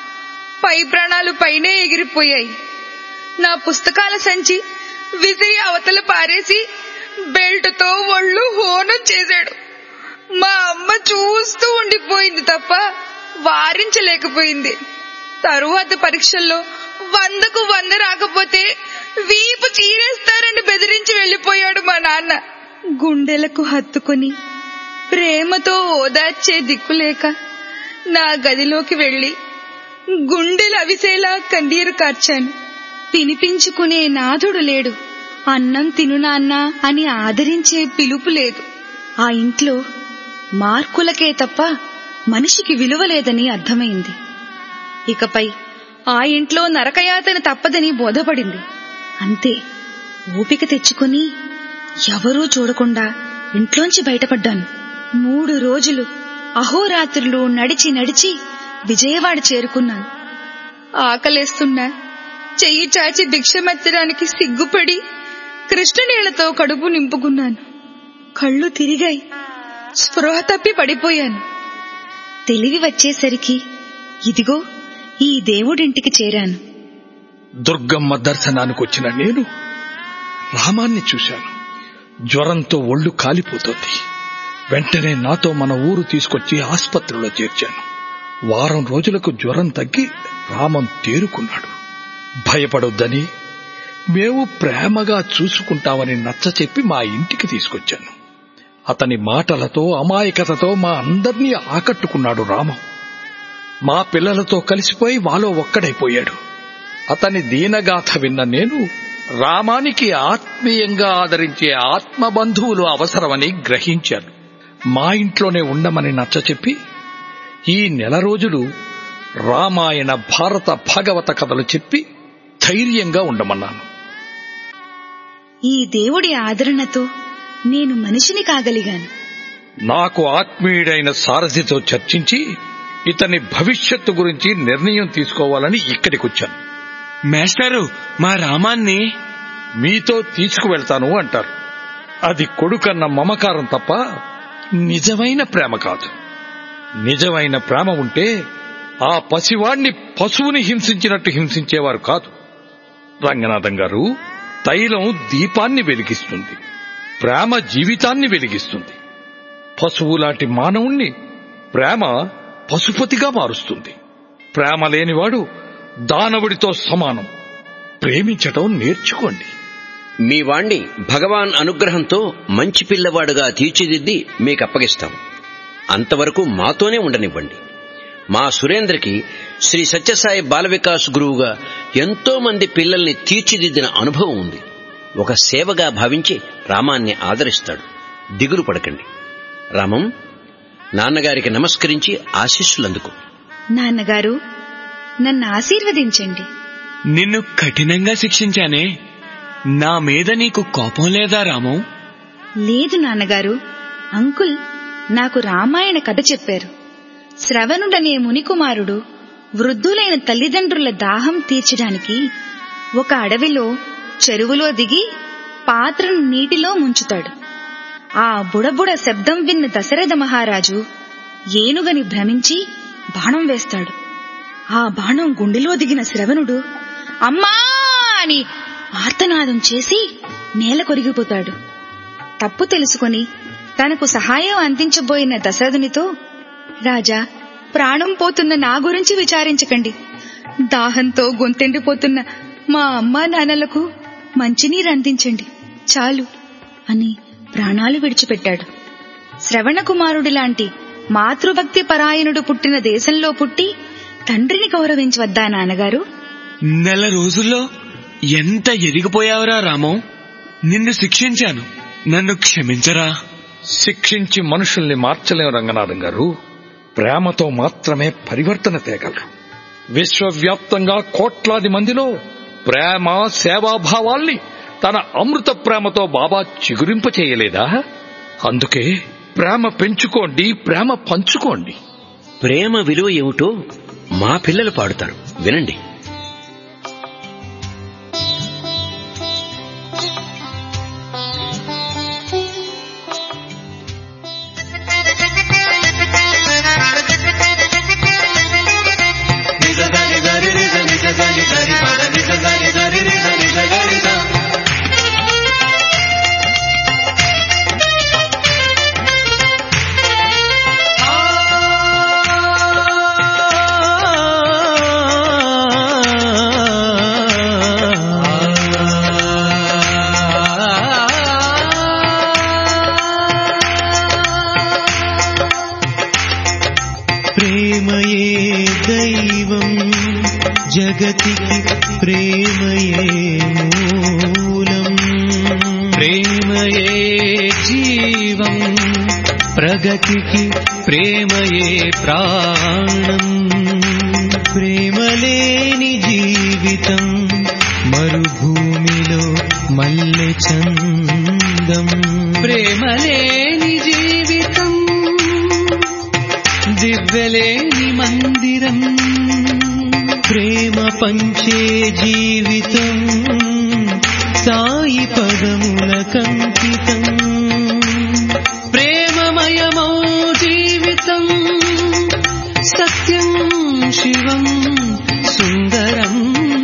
పై ప్రాణాలు పైనే ఎగిరిపోయాయి నా పుస్తకాల సంచి విసిరి అవతల పారేసి బెల్ట్తో ఒళ్ళు హోనం చేశాడు మా అమ్మ చూస్తూ ఉండిపోయింది తప్ప వారించలేకపోయింది తరువాత పరీక్షల్లో వందకు వంద రాకపోతే వీపు చీరేస్తారని బెదిరించి వెళ్లిపోయాడు మా నాన్న గుండెలకు హత్తుకుని ప్రేమతో ఓదార్చే దిక్కులేక నా గదిలోకి వెళ్లి గుండెలు అవిసేలా కన్నీరు కార్చాను వినిపించుకునే నాథుడు లేడు అన్నం తిను నాన్న అని ఆదరించే పిలుపు లేదు ఆ ఇంట్లో మార్కులకే తప్ప మనిషికి విలువ లేదని అర్థమైంది ఇకపై ఆ ఇంట్లో నరకయాతన తప్పదని బోధపడింది అంతే ఓపిక తెచ్చుకుని ఎవరూ చూడకుండా ఇంట్లోంచి బయటపడ్డాను మూడు రోజులు అహోరాత్రులు నడిచి నడిచి విజయవాడ చేరుకున్నాను ఆకలేస్తున్నా చెయ్యి చాచి భిక్షమెత్తడానికి సిగ్గుపడి కృష్ణనీళ్లతో కడుపు నింపుకున్నాను కళ్ళు తిరిగాయి స్పృహ తప్పి పడిపోయాను తెలివి వచ్చేసరికి ఇదిగో ఈ దేవుడింటికి చేరాను దుర్గమ్మ దర్శనానికి వచ్చిన నేను రామాన్ని చూశాను జ్వరంతో ఒళ్ళు కాలిపోతోంది వెంటనే నాతో మన ఊరు తీసుకొచ్చి ఆసుపత్రిలో చేర్చాను వారం రోజులకు జ్వరం తగ్గి రామం తేరుకున్నాడు భయపడొద్దని మేము ప్రేమగా చూసుకుంటామని నచ్చచెప్పి మా ఇంటికి తీసుకొచ్చాను అతని మాటలతో అమాయకతతో మా అందర్నీ ఆకట్టుకున్నాడు రామం మా పిల్లలతో కలిసిపోయి మాలో ఒక్కడైపోయాడు అతని దీనగాథ విన్న నేను రామానికి ఆత్మీయంగా ఆదరించే ఆత్మబంధువులు అవసరమని గ్రహించాను మా ఇంట్లోనే ఉండమని నచ్చచెప్పి ఈ నెల రోజులు రామాయణ భారత భాగవత కథలు చెప్పి ధైర్యంగా ఉండమన్నాను ఈ దేవుడి ఆదరణతో నేను మనిషిని కాగలిగాను నాకు ఆత్మీయుడైన సారథితో చర్చించి ఇతని భవిష్యత్తు గురించి నిర్ణయం తీసుకోవాలని ఇక్కడికొచ్చాను మేస్టారు మా రామాన్ని మీతో తీసుకువెళ్తాను అంటారు అది కొడుకన్న మమకారం తప్ప నిజమైన ప్రేమ కాదు నిజమైన ప్రేమ ఉంటే ఆ పసివాణ్ణి పశువుని హింసించినట్టు హింసించేవారు కాదు రంగనాథం గారు తైలం దీపాన్ని వెలిగిస్తుంది ప్రేమ జీవితాన్ని వెలిగిస్తుంది పశువు లాంటి మానవుణ్ణి ప్రేమ పశుపతిగా మారుస్తుంది ప్రేమ లేనివాడు దానవుడితో సమానం ప్రేమించటం నేర్చుకోండి మీ వాణ్ణి భగవాన్ అనుగ్రహంతో మంచి పిల్లవాడుగా తీర్చిదిద్ది మీకు అప్పగిస్తాం అంతవరకు మాతోనే ఉండనివ్వండి మా సురేంద్రకి శ్రీ సత్యసాయి బాల వికాస్ గురువుగా ఎంతో మంది పిల్లల్ని తీర్చిదిద్దిన అనుభవం ఉంది ఒక సేవగా భావించి రామాన్ని ఆదరిస్తాడు దిగులు పడకండి రామం నాన్నగారికి నమస్కరించి ఆశీస్సులందుకు నాన్నగారు నన్ను ఆశీర్వదించండి నిన్ను కఠినంగా శిక్షించానే నా మీద నీకు కోపం లేదా రాము లేదు నాన్నగారు అంకుల్ నాకు రామాయణ కథ చెప్పారు శ్రవణుడనే మునికుమారుడు వృద్ధులైన తల్లిదండ్రుల దాహం తీర్చడానికి ఒక అడవిలో చెరువులో దిగి పాత్రను నీటిలో ముంచుతాడు ఆ బుడబుడ శబ్దం విన్న దశరథ మహారాజు ఏనుగని భ్రమించి బాణం వేస్తాడు ఆ బాణం గుండెలో దిగిన శ్రవణుడు అమ్మా అని ఆర్తనాదం చేసి నేల కొరిగిపోతాడు తప్పు తెలుసుకొని తనకు సహాయం అందించబోయిన దశరథునితో రాజా ప్రాణం పోతున్న నా గురించి విచారించకండి దాహంతో గొంతెండిపోతున్న మా అమ్మా నాన్నలకు మంచినీరు అందించండి చాలు అని ప్రాణాలు విడిచిపెట్టాడు శ్రవణ కుమారుడి లాంటి మాతృభక్తి పరాయణుడు పుట్టిన దేశంలో పుట్టి తండ్రిని గౌరవించవద్దా నాన్నగారు నెల రోజుల్లో ఎంత ఎదిగిపోయావురా రామం నిన్ను శిక్షించాను నన్ను క్షమించరా శిక్షించి మనుషుల్ని మార్చలేం రంగనాథం గారు ప్రేమతో మాత్రమే పరివర్తన తేగలరు విశ్వవ్యాప్తంగా కోట్లాది మందిలో ప్రేమ సేవాభావాల్ని తన అమృత ప్రేమతో బాబా చిగురింప చేయలేదా అందుకే ప్రేమ పెంచుకోండి ప్రేమ పంచుకోండి ప్రేమ విలువ ఏమిటో మా పిల్లలు పాడుతారు వినండి ప్రేమయే దైవం జగతికి ప్రేమయే మూలం ప్రేమయే జీవం ప్రగతికి ప్రేమయే ప్రాణం ప్రేమలేని జీవితం మరుభూమిలో మల్లె చందం ప్రేమలేని జీవితం దివ్యలేని మందిరం ప్రేమ పంచే జీవితం సాయి పదముల కంకితం ప్రేమమయమౌ జీవితం సత్యం శివం సుందరం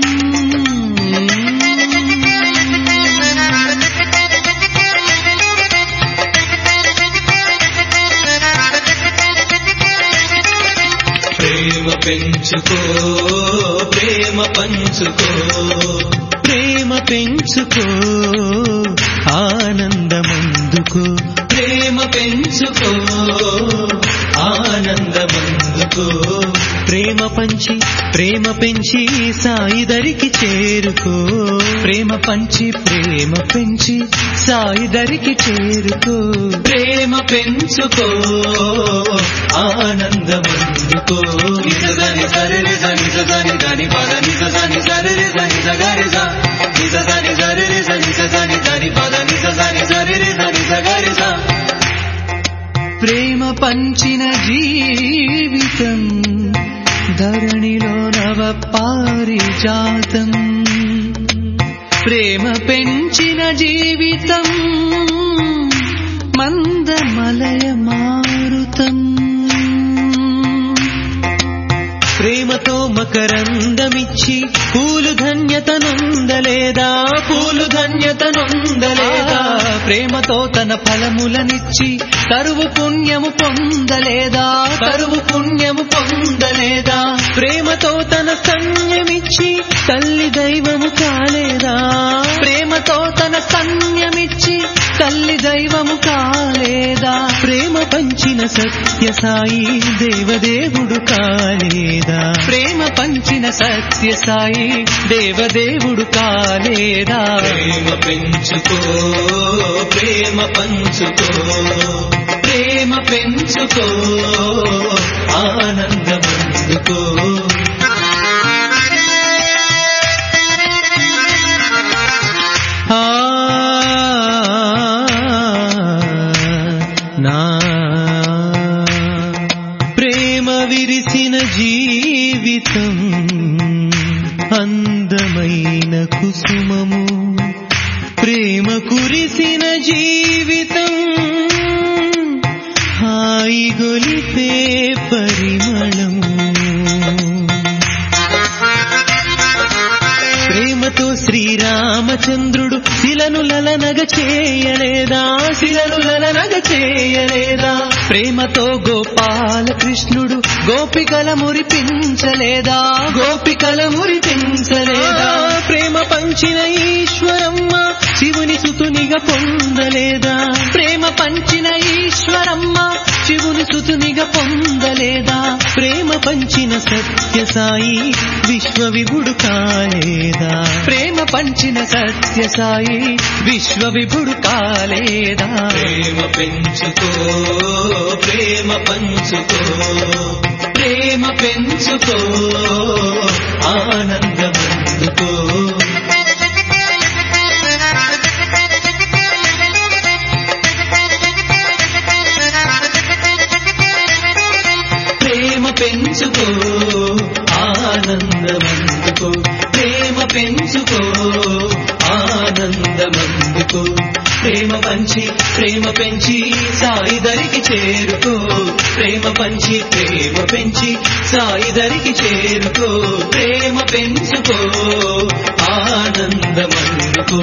ప్రేమ పెంచుకో ప్రేమ పంచుకో ప్రేమ పెంచుకో ఆనందమందుకో ప్రేమ పెంచుకో ఆనందమందుకో ప్రేమ పంచి ప్రేమ పెంచి సాయిదరికి చేరుకో ప్రేమ పంచి ప్రేమ పెంచి సాయిదరికి చేరుకో ప్రేమ పెంచుకో ఆనందమందుకో నిజదని సరి నిజని సని దని పద నిజని సరి నిజని సగరి నిజని సరి నిజని సని దని పద నిజని సరి నిజని సగరి ప్రేమ పంచిన జీవితం ధరణిలో నవ పారిజాతం ప్రేమ పెంచిన జీవితం మందమలయ మారుతం ప్రేమతో మకరందమిచ్చి పూలు ధన్యత నొందలేదా పూలు ధన్యత నొందలేదా ప్రేమతో తన ఫలములనిచ్చి కరువు పుణ్యము పొందలేదా కరువు పుణ్యము పొందలేదా ప్రేమతో తన సన్యమిచ్చి తల్లి దైవము కాలేదా ప్రేమతో తన సన్యమిచ్చి తల్లి దైవము కాలేదా ప్రేమ పంచిన సత్య సాయి దేవదేవుడు కాలేదా ప్రేమ పంచిన సత్య సాయి దేవదేవుడు కాలేదా ప్రేమ పెంచుకో ప్రేమ పంచుకో ప్రేమ పెంచుకో ఆనందమందుకో జీవితం అందమైన కుసుమము ప్రేమ కురిసిన జీవితం హాయి గొలిపే పరిమళము ప్రేమతో శ్రీరామచంద్రుడు శిలను లలనగ చేయలేదా శిలను లలనగ చేయలేదా ప్రేమతో గోపాలకృష్ణుడు గోపికల మురిపించలేదా గోపికల మురిపించలేదా ప్రేమ పంచిన ఈశ్వరమ్మ శివుని సుతునిగా పొందలేదా ప్రేమ పంచిన ఈశ్వరమ్మ శివుని సుతునిగా పొందలేదా ప్రేమ పంచిన సత్య సాయి విశ్వ విభుడు కాలేదా ప్రేమ పంచిన సత్య సాయి విశ్వ విభుడు కాలేదా ప్రేమ పెంచుకో ప్రేమ పంచుకో ప్రేమ పెంచుకో ఆనందమందుకో ప్రేమ పెంచుకో ఆనందమందుకో ప్రేమ పెంచుకో ఆనందమందుకో ప్రేమ పంచి ప్రేమ పెంచి సాయి దరికి చేరుకో ప్రేమ పంచి ప్రేమ పెంచి సాయి దరికి చేరుకో ప్రేమ పెంచుకో ఆనందమందుకో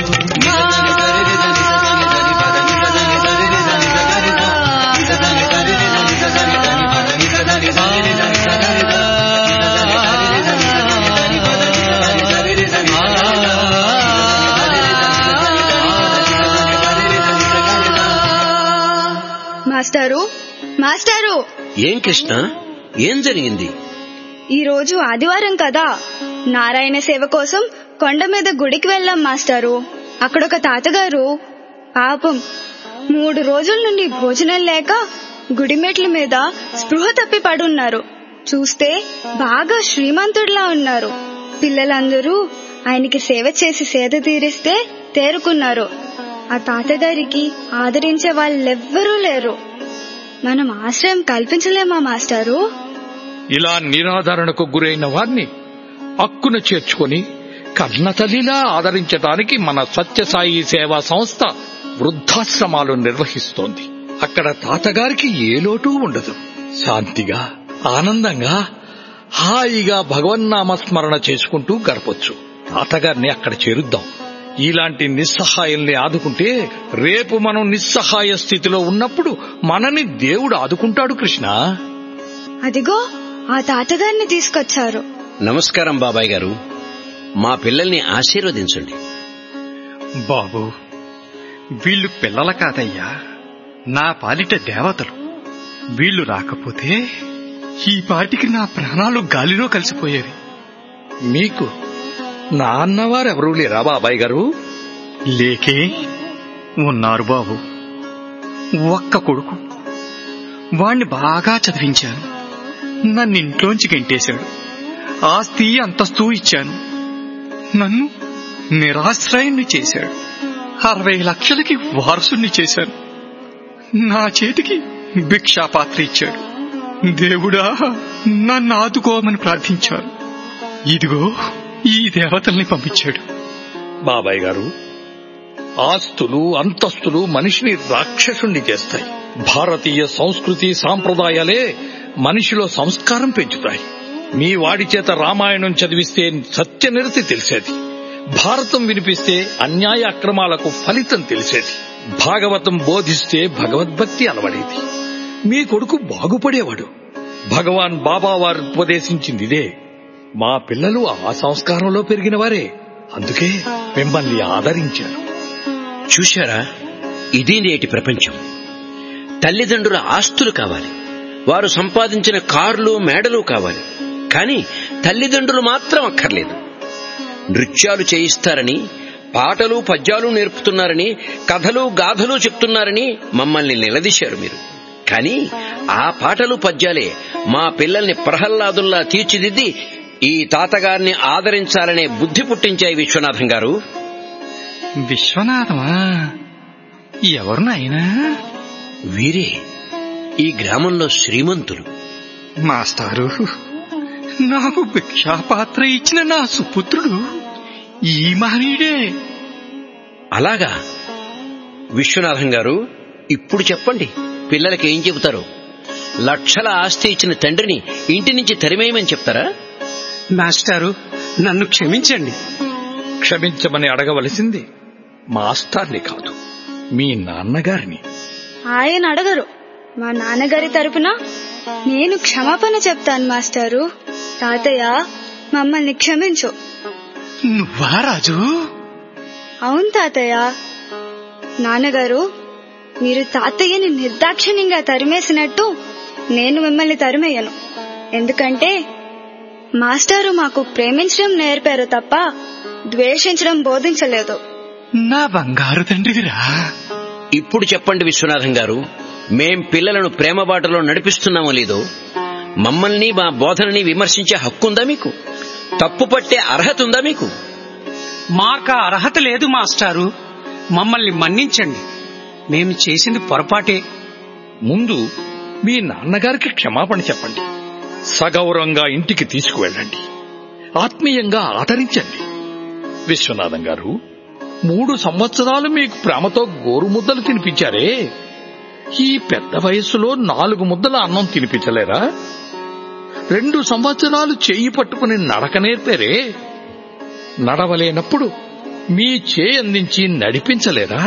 మాస్టారు మాస్టారు ఏం కృష్ణ ఏం జరిగింది ఈ రోజు ఆదివారం కదా నారాయణ సేవ కోసం కొండ మీద గుడికి వెళ్ళాం మాస్టారు అక్కడొక తాతగారు పాపం మూడు రోజుల నుండి భోజనం లేక గుడి మెట్ల మీద స్పృహ తప్పి పడున్నారు చూస్తే బాగా శ్రీమంతుడిలా ఉన్నారు పిల్లలందరూ ఆయనకి సేవ చేసి సేద తీరిస్తే తేరుకున్నారు ఆ తాతగారికి ఆదరించే వాళ్ళెవ్వరూ లేరు మనం ఆశ్రయం కల్పించలేమా మాస్టారు ఇలా నిరాదరణకు గురైన వారిని అక్కున చేర్చుకొని కర్ణతల్లిలా ఆదరించడానికి మన సత్యసాయి సేవా సంస్థ వృద్ధాశ్రమాలు నిర్వహిస్తోంది అక్కడ తాతగారికి ఏ లోటు ఉండదు శాంతిగా ఆనందంగా హాయిగా భగవన్నామస్మరణ చేసుకుంటూ గడపొచ్చు తాతగారిని అక్కడ చేరుద్దాం ఇలాంటి నిస్సహాయాల్ని ఆదుకుంటే రేపు మనం నిస్సహాయ స్థితిలో ఉన్నప్పుడు మనని దేవుడు ఆదుకుంటాడు కృష్ణ అదిగో ఆ తాతగారిని తీసుకొచ్చారు నమస్కారం బాబాయ్ గారు మా పిల్లల్ని ఆశీర్వదించండి బాబు వీళ్ళు పిల్లల కాదయ్యా నా పాలిట దేవతలు వీళ్ళు రాకపోతే ఈ పాటికి నా ప్రాణాలు గాలిలో కలిసిపోయేవి మీకు నా అన్నవారెవరూ లేరా బాబాయ్ గారు లేకే ఉన్నారు బాబు ఒక్క కొడుకు వాణ్ణి బాగా చదివించాను నన్ను ఇంట్లోంచి గెంటేశాడు ఆస్తి అంతస్తు ఇచ్చాను నన్ను నిరాశ్రయుణ్ణి చేశాడు అరవై లక్షలకి వారసుణ్ణి చేశాను నా చేతికి భిక్షాపాత్ర ఇచ్చాడు దేవుడా నన్ను ఆదుకోమని ప్రార్థించాను ఇదిగో ఈ దేవతల్ని పంపించాడు బాబాయ్ గారు ఆస్తులు అంతస్తులు మనిషిని రాక్షసుణ్ణి చేస్తాయి భారతీయ సంస్కృతి సాంప్రదాయాలే మనిషిలో సంస్కారం పెంచుతాయి మీ వాడి చేత రామాయణం చదివిస్తే సత్యనిరతి తెలిసేది భారతం వినిపిస్తే అన్యాయ అక్రమాలకు ఫలితం తెలిసేది భాగవతం బోధిస్తే భగవద్భక్తి అలవడేది మీ కొడుకు బాగుపడేవాడు భగవాన్ బాబా వారు ఉపదేశించింది ఇదే మా పిల్లలు ఆ సంస్కారంలో పెరిగిన వారే అందుకే మిమ్మల్ని ఆదరించారు చూశారా ఇది నేటి ప్రపంచం తల్లిదండ్రుల ఆస్తులు కావాలి వారు సంపాదించిన కార్లు మేడలు కావాలి కానీ తల్లిదండ్రులు మాత్రం అక్కర్లేదు నృత్యాలు చేయిస్తారని పాటలు పద్యాలు నేర్పుతున్నారని కథలు గాథలు చెప్తున్నారని మమ్మల్ని నిలదీశారు మీరు కానీ ఆ పాటలు పద్యాలే మా పిల్లల్ని ప్రహ్లాదుల్లా తీర్చిదిద్ది ఈ తాతగారిని ఆదరించాలనే బుద్ధి పుట్టించాయి విశ్వనాథం గారు విశ్వనాథమా ఎవరు నాయనా వీరే ఈ గ్రామంలో శ్రీమంతులు మాస్టారు నాకు భిక్షాపాత్ర ఇచ్చిన నా సుపుత్రుడు ఈ మహనీయుడే అలాగా విశ్వనాథం గారు ఇప్పుడు చెప్పండి పిల్లలకి ఏం చెబుతారు లక్షల ఆస్తి ఇచ్చిన తండ్రిని ఇంటి నుంచి తరిమేయమని చెప్తారా మాస్టారు నన్ను క్షమించండి క్షమించమని అడగవలసింది మాస్టర్ని కాదు మీ నాన్నగారిని ఆయన అడగరు మా నాన్నగారి తరపున నేను క్షమాపణ చెప్తాను మాస్టారు తాతయ్య మమ్మల్ని క్షమించు నువ్వా రాజు అవును తాతయ్య నాన్నగారు మీరు తాతయ్యని నిర్దాక్షిణ్యంగా తరిమేసినట్టు నేను మిమ్మల్ని తరిమేయను ఎందుకంటే మాస్టారు మాకు ప్రేమించడం నేర్పారు తప్ప ద్వేషించడం బోధించలేదు నా బంగారు తండ్రివిరా ఇప్పుడు చెప్పండి విశ్వనాథం గారు మేం పిల్లలను ప్రేమ బాటలో నడిపిస్తున్నామో లేదో మమ్మల్ని మా బోధనని విమర్శించే హక్కుందా మీకు తప్పు పట్టే అర్హత ఉందా మీకు మాక అర్హత లేదు మాస్టారు మమ్మల్ని మన్నించండి మేము చేసింది పొరపాటే ముందు మీ నాన్నగారికి క్షమాపణ చెప్పండి సగౌరవంగా ఇంటికి తీసుకువెళ్ళండి ఆత్మీయంగా ఆదరించండి విశ్వనాథం గారు మూడు సంవత్సరాలు మీకు ప్రేమతో గోరు ముద్దలు తినిపించారే ఈ పెద్ద వయస్సులో నాలుగు ముద్దల అన్నం తినిపించలేరా రెండు సంవత్సరాలు చేయి పట్టుకుని నడక నేర్పారే నడవలేనప్పుడు మీ చేయి అందించి నడిపించలేరా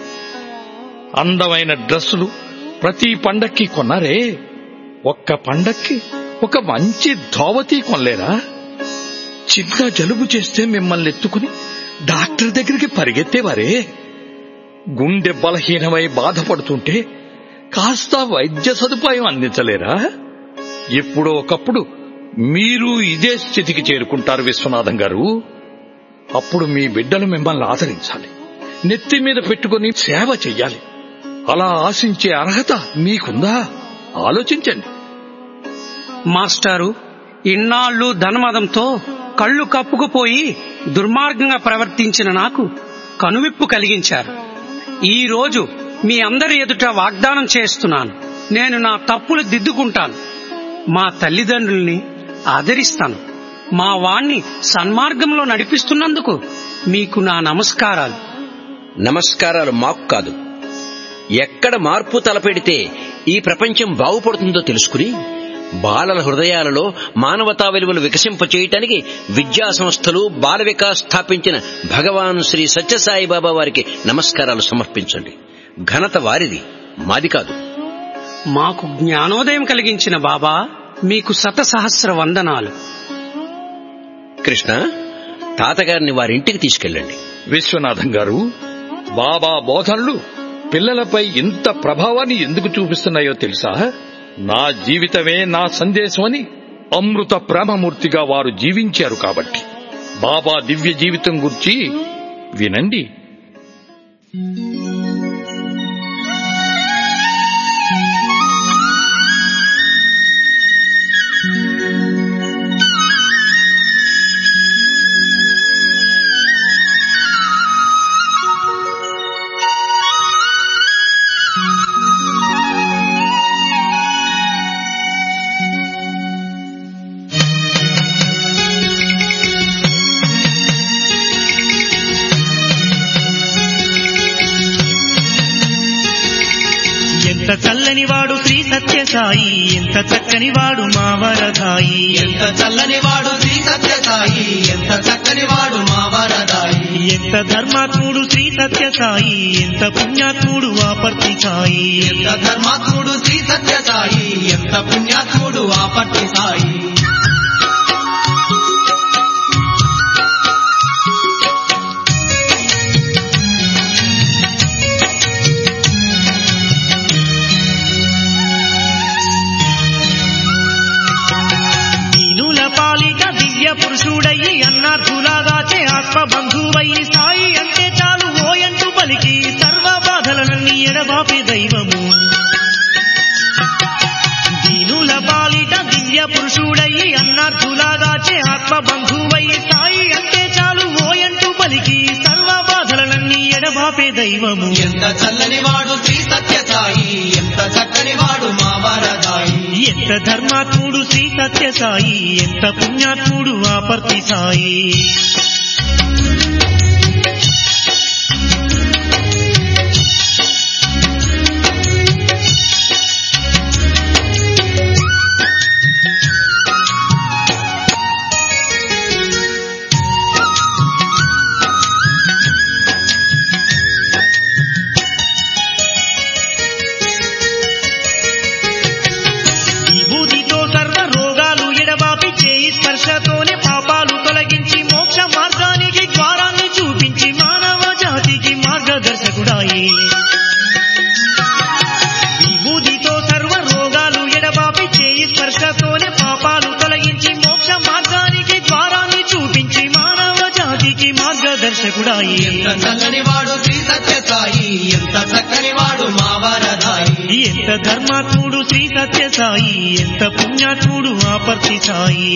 అందమైన డ్రెస్సులు ప్రతి పండక్కి కొన్నారే ఒక్క పండక్కి ఒక మంచి ధోవతి కొనలేరా చిన్న జలుబు చేస్తే మిమ్మల్ని ఎత్తుకుని డాక్టర్ దగ్గరికి పరిగెత్తేవారే గుండె బలహీనమై బాధపడుతుంటే కాస్త వైద్య సదుపాయం అందించలేరా ఎప్పుడో ఒకప్పుడు మీరు ఇదే స్థితికి చేరుకుంటారు విశ్వనాథం గారు అప్పుడు మీ బిడ్డలు మిమ్మల్ని ఆదరించాలి నెత్తి మీద పెట్టుకుని సేవ చెయ్యాలి అలా ఆశించే అర్హత మీకుందా ఆలోచించండి మాస్టారు ఇన్నాళ్ళు ధనమదంతో కళ్ళు కప్పుకుపోయి దుర్మార్గంగా ప్రవర్తించిన నాకు కనువిప్పు కలిగించారు ఈ రోజు మీ అందరి ఎదుట వాగ్దానం చేస్తున్నాను నేను నా తప్పులు దిద్దుకుంటాను మా తల్లిదండ్రుల్ని ఆదరిస్తాను మా వాణ్ణి సన్మార్గంలో నడిపిస్తున్నందుకు మీకు నా నమస్కారాలు నమస్కారాలు మాకు కాదు ఎక్కడ మార్పు తలపెడితే ఈ ప్రపంచం బాగుపడుతుందో తెలుసుకుని బాలల హృదయాలలో మానవతా విలువలు వికసింపచేయటానికి విద్యా సంస్థలు బాల వికాస్ స్థాపించిన భగవాన్ శ్రీ సత్యసాయి బాబా వారికి నమస్కారాలు సమర్పించండి ఘనత వారిది మాది కాదు మాకు జ్ఞానోదయం కలిగించిన బాబా మీకు శత సహస్ర వందనాలు కృష్ణ తాతగారిని వారింటికి తీసుకెళ్ళండి విశ్వనాథం గారు బాబా బోధనలు పిల్లలపై ఇంత ప్రభావాన్ని ఎందుకు చూపిస్తున్నాయో తెలుసా నా జీవితమే నా సందేశమని అమృత ప్రేమమూర్తిగా వారు జీవించారు కాబట్టి బాబా దివ్య జీవితం గురించి వినండి ఎంత చల్లని వాడు శ్రీ సత్యసాయి ఎంత చక్కని వాడు మా వరదాయి ఎంత చల్లని వాడు శ్రీ సత్యసాయి ఎంత చక్కని వాడు మా వరదాయి ఎంత ధర్మాత్ముడు శ్రీ సత్యసాయి ఎంత పుణ్యాత్ముడు వాపర్తి సాయి ఎంత ధర్మాత్ముడు శ్రీ సత్యసాయి ఎంత పుణ్యాత్ముడు ఆ పట్టి సాయి దీనుల పాలిట దివ్య పురుషుడయ్యి అన్నార్థులాగాచే ఆత్మ బంధువయ్యి సాయి అంటే చాలు ఓయంటూ పలికి సర్వ బాధలనన్నీ ఎడబాపే దైవము దీనుల దీనుల పాలిట దివ్య పురుషుడయ్యి అన్నార్థులాగాచే ఆత్మ బంధువయ్యి సాయి అంటే చాలు ఓయంటూ పలికి సర్వ బాధలన్నీ ఎడబాపే దైవము ఎంత చల్లని వాడు శ్రీ సత్య సాయి ఎంత చక్కని వాడు మా వరదాయి ఎంత ధర్మాత్ముడు శ్రీ సత్య సాయి ఎంత పుణ్యాత్ముడు ఆపర్తి సాయి విభూతితో సర్వ రోగాలు ఎడబాపి చేయి స్పర్శతోనే పాపాలు తొలగించి మోక్ష మార్గానికి ద్వారాన్ని చూపించి మానవ జాతికి మార్గదర్శకుడాయి విభూతితో సర్వ రోగాలు ఎడబాపి చేయి స్పర్శతోనే పాపాలు తొలగించి మోక్ష మార్గానికి ద్వారాన్ని చూపించి మానవ జాతికి మార్గదర్శకుడాయి ఎంత చల్లని వాడు శ్రీ సత్య సాయి ఎంత చక్కని వాడు మా వరదాయి ఎంత ధర్మాత్ముడు శ్రీ సత్య సాయి ఎంత పుణ్యాత్ముడు ఆపర్తి సాయి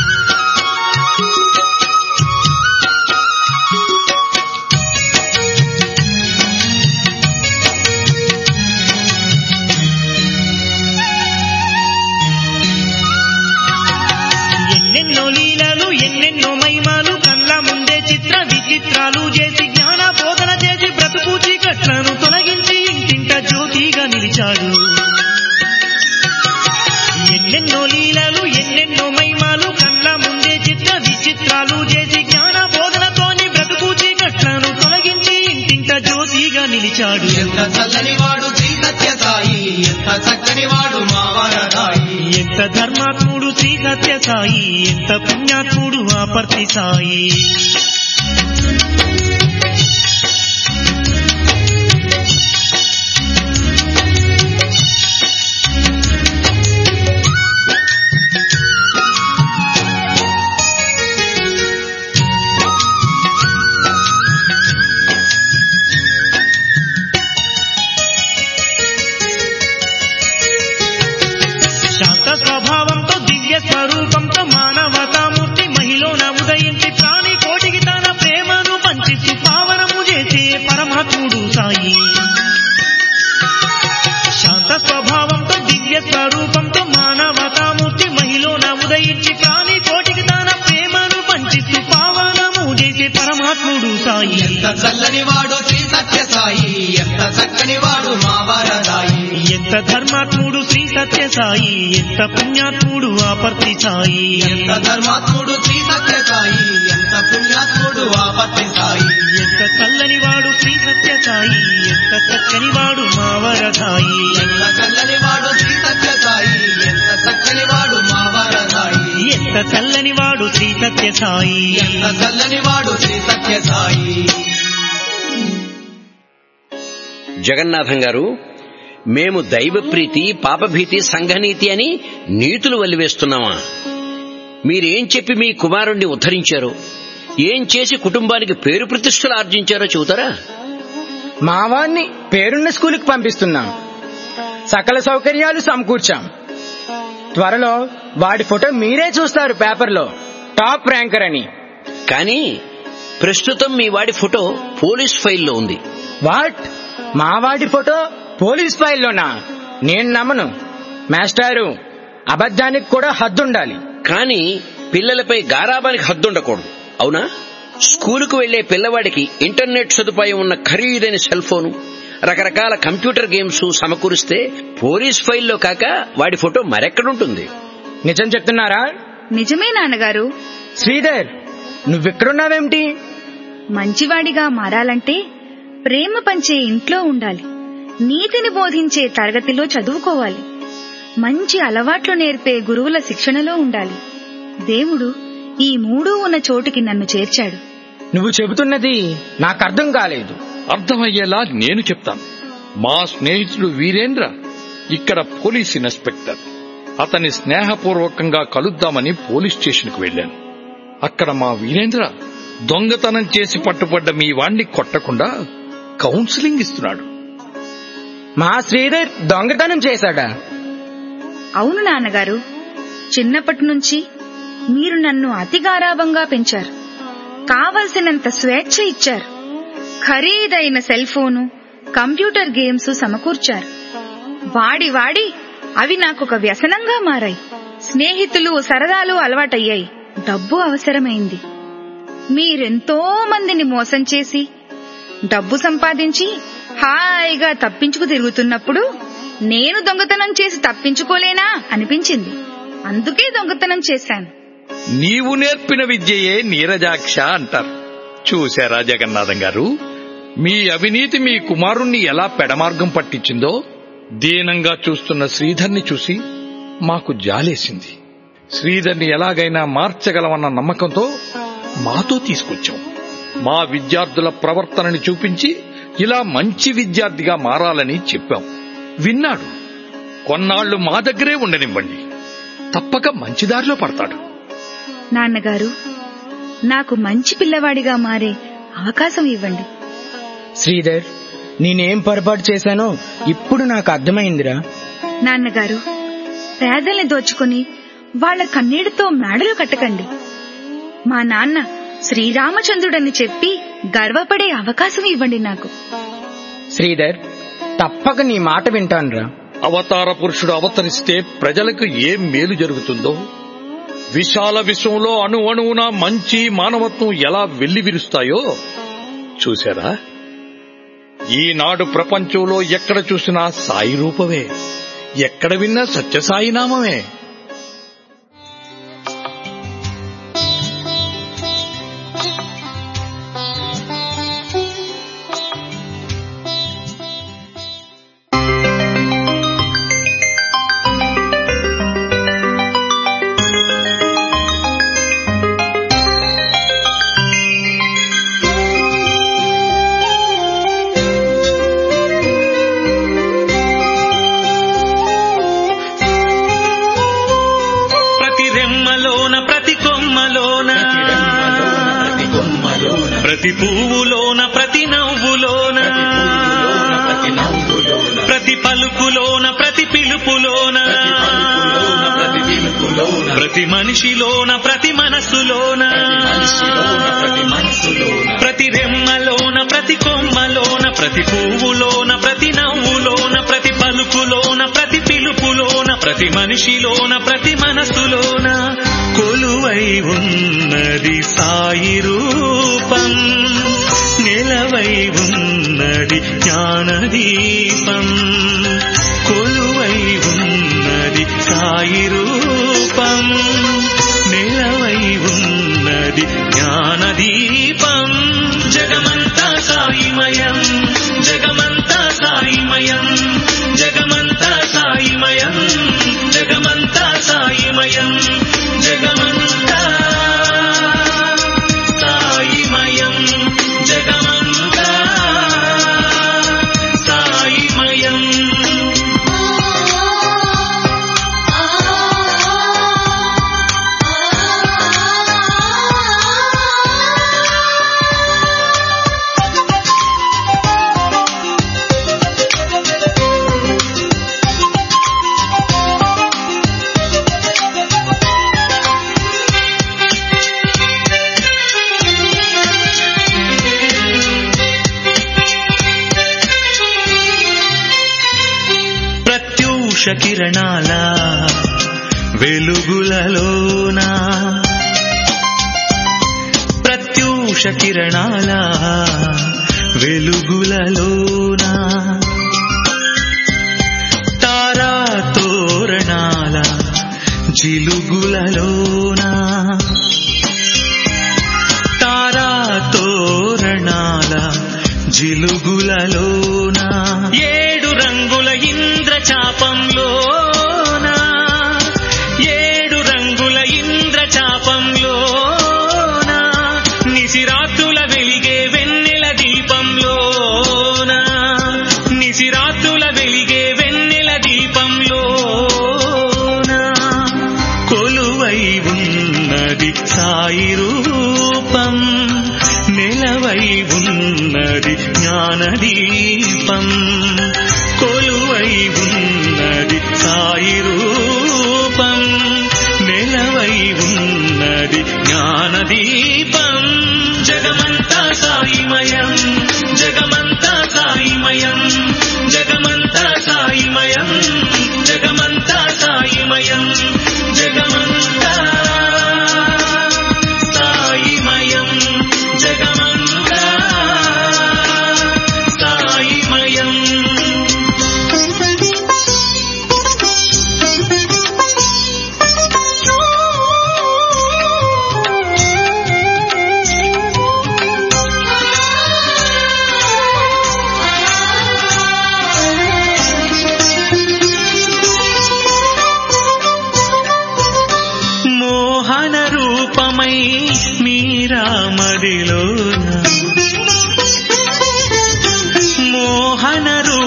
ఎన్నెన్నో లీలలు ఎన్నెన్నో మహిమలు కళ్ళ ముందే చిత్ర విచిత్రాలు చేసి జ్ఞాన బోధన చేసి బ్రతుకు చీకట్లను తొలగించి ఇంటింట జ్యోతిగా నిలిచాడు ఎన్నెన్నో లీలలు ఎన్నెన్నో మహిమలు కళ్ళ ముందే చిత్ర విచిత్రాలు చేసి జ్ఞాన బోధనతోని బ్రతుకు చీకట్లను తొలగించి ఇంటింట జ్యోతిగా నిలిచాడు ఎంత చల్లని వాడు శ్రీ సత్య సాయి ఎంత చక్కని వాడు మా వరదాయి ఎంత ధర్మాత్ముడు శ్రీ సత్య సాయి ఎంత పుణ్యాత్ముడు ఆపర్తి సాయి శాంత స్వభావంతో దివ్య స్వరూపంతో మానవతామూర్తి మహిళన ఉదయించి ప్రాణి కోటికి తన ప్రేమను పంచిస్తూ పావనము చేసే పరమాత్ముడు సాయి శాంత స్వభావంతో దివ్య స్వరూపంతో మానవతామూర్తి మహిళన ఉదయించి ప్రాణి కోటికి తన ప్రేమను పంచిస్తూ పావనము చేసే పరమాత్ముడు సాయి ఎంత చల్లని వాడు శ్రీ సత్య సాయి ఎంత చక్కని వాడు మా వరదాయి ఎంత ధర్మాత్ముడు శ్రీ సత్య సాయి ఎంత పుణ్యాత్ముడు ఆపర్తి సాయి ఎంత ధర్మాత్ముడు శ్రీ సత్య సాయి ఎంత పుణ్యాత్ముడు ఆపత్తి సాయి ఎంత చల్లని వాడు శ్రీ సత్య సాయి ఎంత చక్కని వాడు మావర సాయి ఎంత చల్లని వాడు శ్రీ సత్య సాయి ఎంత చక్కని వాడు మా వరదాయి ఎంత చల్లని వాడు శ్రీ సత్య సాయి ఎంత చల్లని వాడు శ్రీ సత్య సాయి జగన్నాథం గారు మేము దైవప్రీతి పాపభీతి సంఘనీతి అని నీతులు వల్లివేస్తున్నామా మీరేం చెప్పి మీ కుమారుణ్ణి ఉద్ధరించారో ఏం చేసి కుటుంబానికి పేరు ప్రతిష్టలు ఆర్జించారో చెబుతారా మా వాడిని పేరున్న స్కూలుకి పంపిస్తున్నాం సకల సౌకర్యాలు సమకూర్చాం త్వరలో వాడి ఫోటో మీరే చూస్తారు పేపర్లో టాప్ ర్యాంకర్ అని కానీ ప్రస్తుతం మీ వాడి ఫోటో పోలీస్ ఫైల్లో ఉంది వాట్ మా వాడి ఫోటో పోలీస్ ఫైల్లోనా నేను నమ్మను మాస్టారు అబద్ధానికి కూడా హద్దుండాలి కానీ పిల్లలపై గారాబానికి హద్దుండకూడదు అవునా స్కూలుకు వెళ్లే పిల్లవాడికి ఇంటర్నెట్ సదుపాయం ఉన్న ఖరీదైన సెల్ ఫోను రకరకాల కంప్యూటర్ గేమ్స్ సమకూరిస్తే పోలీస్ ఫైల్లో కాక వాడి ఫోటో మరెక్కడుంటుంది నిజం చెప్తున్నారా నిజమే నాన్నగారు శ్రీధర్ నువ్వెక్కడున్నావేమిటి మంచివాడిగా మారాలంటే ప్రేమ పంచే ఇంట్లో ఉండాలి నీతిని బోధించే తరగతిలో చదువుకోవాలి మంచి అలవాట్లు నేర్పే గురువుల శిక్షణలో ఉండాలి దేవుడు ఈ మూడూ ఉన్న చోటుకి నన్ను చేర్చాడు నువ్వు చెబుతున్నది నాకు అర్థం కాలేదు అర్థమయ్యేలా నేను చెప్తాను మా స్నేహితుడు వీరేంద్ర ఇక్కడ పోలీస్ ఇన్స్పెక్టర్ అతని స్నేహపూర్వకంగా కలుద్దామని పోలీస్ స్టేషన్కు వెళ్ళాను అక్కడ మా వీరేంద్ర దొంగతనం చేసి పట్టుబడ్డ మీ వాణ్ణి కొట్టకుండా కౌన్సిలింగ్ ఇస్తున్నాడు మా శ్రీధర్ దొంగతనం చేశాడా అవును నాన్నగారు చిన్నప్పటి నుంచి మీరు నన్ను అతి గారాభంగా పెంచారు కావలసినంత స్వేచ్ఛ ఇచ్చారు ఖరీదైన సెల్ ఫోను కంప్యూటర్ గేమ్స్ సమకూర్చారు వాడి వాడి అవి నాకొక వ్యసనంగా మారాయి స్నేహితులు సరదాలు అలవాటయ్యాయి డబ్బు అవసరమైంది మీరెంతో మందిని మోసం చేసి డబ్బు సంపాదించి హాయిగా తప్పించుకు తిరుగుతున్నప్పుడు నేను దొంగతనం చేసి తప్పించుకోలేనా అనిపించింది అందుకే దొంగతనం చేశాను నీవు నేర్పిన విద్యయే నీరజాక్ష అంటారు చూశారా జగన్నాథం గారు మీ అవినీతి మీ కుమారుణ్ణి ఎలా పెడమార్గం పట్టించిందో దీనంగా చూస్తున్న శ్రీధర్ని చూసి మాకు జాలేసింది శ్రీధర్ని ఎలాగైనా మార్చగలమన్న నమ్మకంతో మాతో తీసుకొచ్చాం మా విద్యార్థుల ప్రవర్తనని చూపించి ఇలా మంచి విద్యార్థిగా మారాలని చెప్పాం విన్నాడు కొన్నాళ్లు మా దగ్గరే ఉండనివ్వండి తప్పక మంచి దారిలో పడతాడు నాన్నగారు నాకు మంచి పిల్లవాడిగా మారే అవకాశం ఇవ్వండి శ్రీధర్ నేనేం పొరపాటు చేశానో ఇప్పుడు నాకు అర్థమైందిరా నాన్నగారు పేదల్ని దోచుకుని వాళ్ళ కన్నీటితో మేడలు కట్టకండి మా నాన్న శ్రీరామచంద్రుడని చెప్పి గర్వపడే అవకాశం ఇవ్వండి నాకు శ్రీధర్ తప్పక నీ మాట వింటానురా అవతార పురుషుడు అవతరిస్తే ప్రజలకు ఏం మేలు జరుగుతుందో విశాల విశ్వంలో అణు అణువున మంచి మానవత్వం ఎలా వెల్లివిరుస్తాయో చూశారా ఈనాడు ప్రపంచంలో ఎక్కడ చూసినా సాయి రూపమే ఎక్కడ విన్నా సత్యసాయి నామమే ప్రతి రెమ్మలోన ప్రతి కొమ్మలోన ప్రతి పువ్వులోన ప్రతి నవ్వులోన ప్రతి పలుకులోన ప్రతి పిలుపులోన ప్రతి మనిషిలోన ప్రతి మనసులోన ప్రతి రెమ్మలోన ప్రతి కొమ్మలోన ప్రతి పువ్వులోన ప్రతి నవ్వులోన ప్రతి పలుకులోన ప్రతి పిలుపులోన ప్రతి మనిషిలోన ప్రతి మనసులోన కొలువై ఉన్నది సాయి రూపం నిలవై ఉన్నది జ్ఞానదీపం కొలువై ఉన్నది సాయి రూపం నిలవై ఉన్నది జ్ఞానదీపం జగమంతా సాయిమయం జగమంతా సాయిమయం జగమంతా సాయిమయం జగమంతా సాయిమయం జగమంతా సాయిమయం జగమంతా సాయిమయం ప్రత్యూష కిరణాల వెలుగులలోన ప్రత్యూష కిరణాల వెలుగులలోన తారా తోరణాల జిలుగులలోన తారా తోరణాల జిలుగులలోన ఏడు రంగుల ఇంద్రచాపంలోన ఏడు రంగుల ఇంద్రచాపంలోన నిసిరాత్రుల వెలిగే వెన్నెల దీపంలోన నిసిరాత్రుల వెలిగే వెన్నెల దీపంలోన కొలువై ఉన్నది సాయి రూపం నిలవై ఉన్నది జ్ఞానదీపం కొలువై ఉన్నది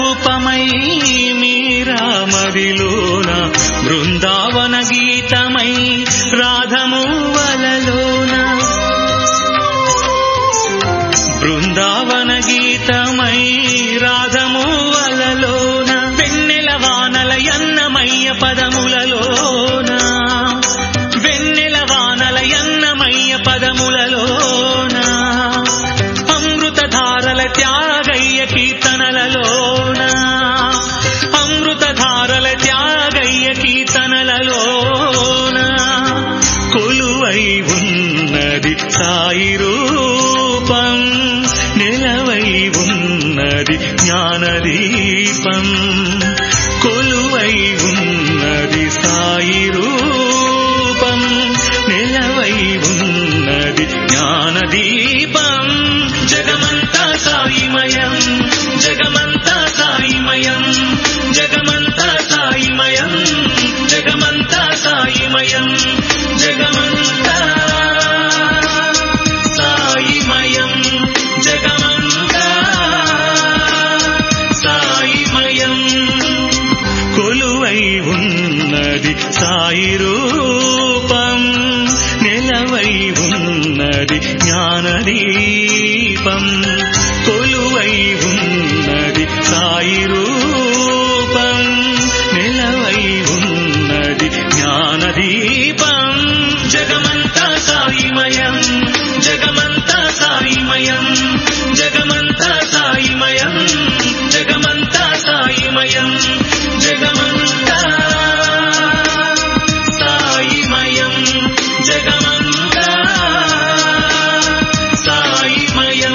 రూపమై మీరామదిలోన బృందావన గీతమై రాధము వలలోన బృందావన గీతమై రాధము వలలోన వెన్నెల వానల ఎన్నమయ్య పదములలోన వెన్నెల వానల ఎన్నమయ్య పదములలోన అమృతధారల త్యాగయ్య కీర్తనలలోన అమృతధారల త్యాగయ్య కీర్తనలలోన కొలువై ఉన్నది సాయి రూపం నిలవై ఉన్నది జ్ఞానదీపం కొలువై ఉన్నది సాయి రూపం నిలవై ఉన్నది జ్ఞానదీపం జగమంతా సాయిమయం జగమంతా సాయిమయం జగమంతా సాయిమయం జగమంతా సాయిమయం జగమంతా సాయిమయం జగమంతా సాయిమయం కొలువై ఉన్నది సాయి రూపం నిలవై ఉన్నది జ్ఞానదీపం కొలువై ఉన్నది సాయి రూపం నిలవై ఉన్నది జ్ఞానదీపం జగమంతా సాయిమయం జగమంతా సాయిమయం జగమంతా సాయిమయం జగమంతా సాయిమయం జగమంతా సాయిమయం జగమంతా సాయిమయం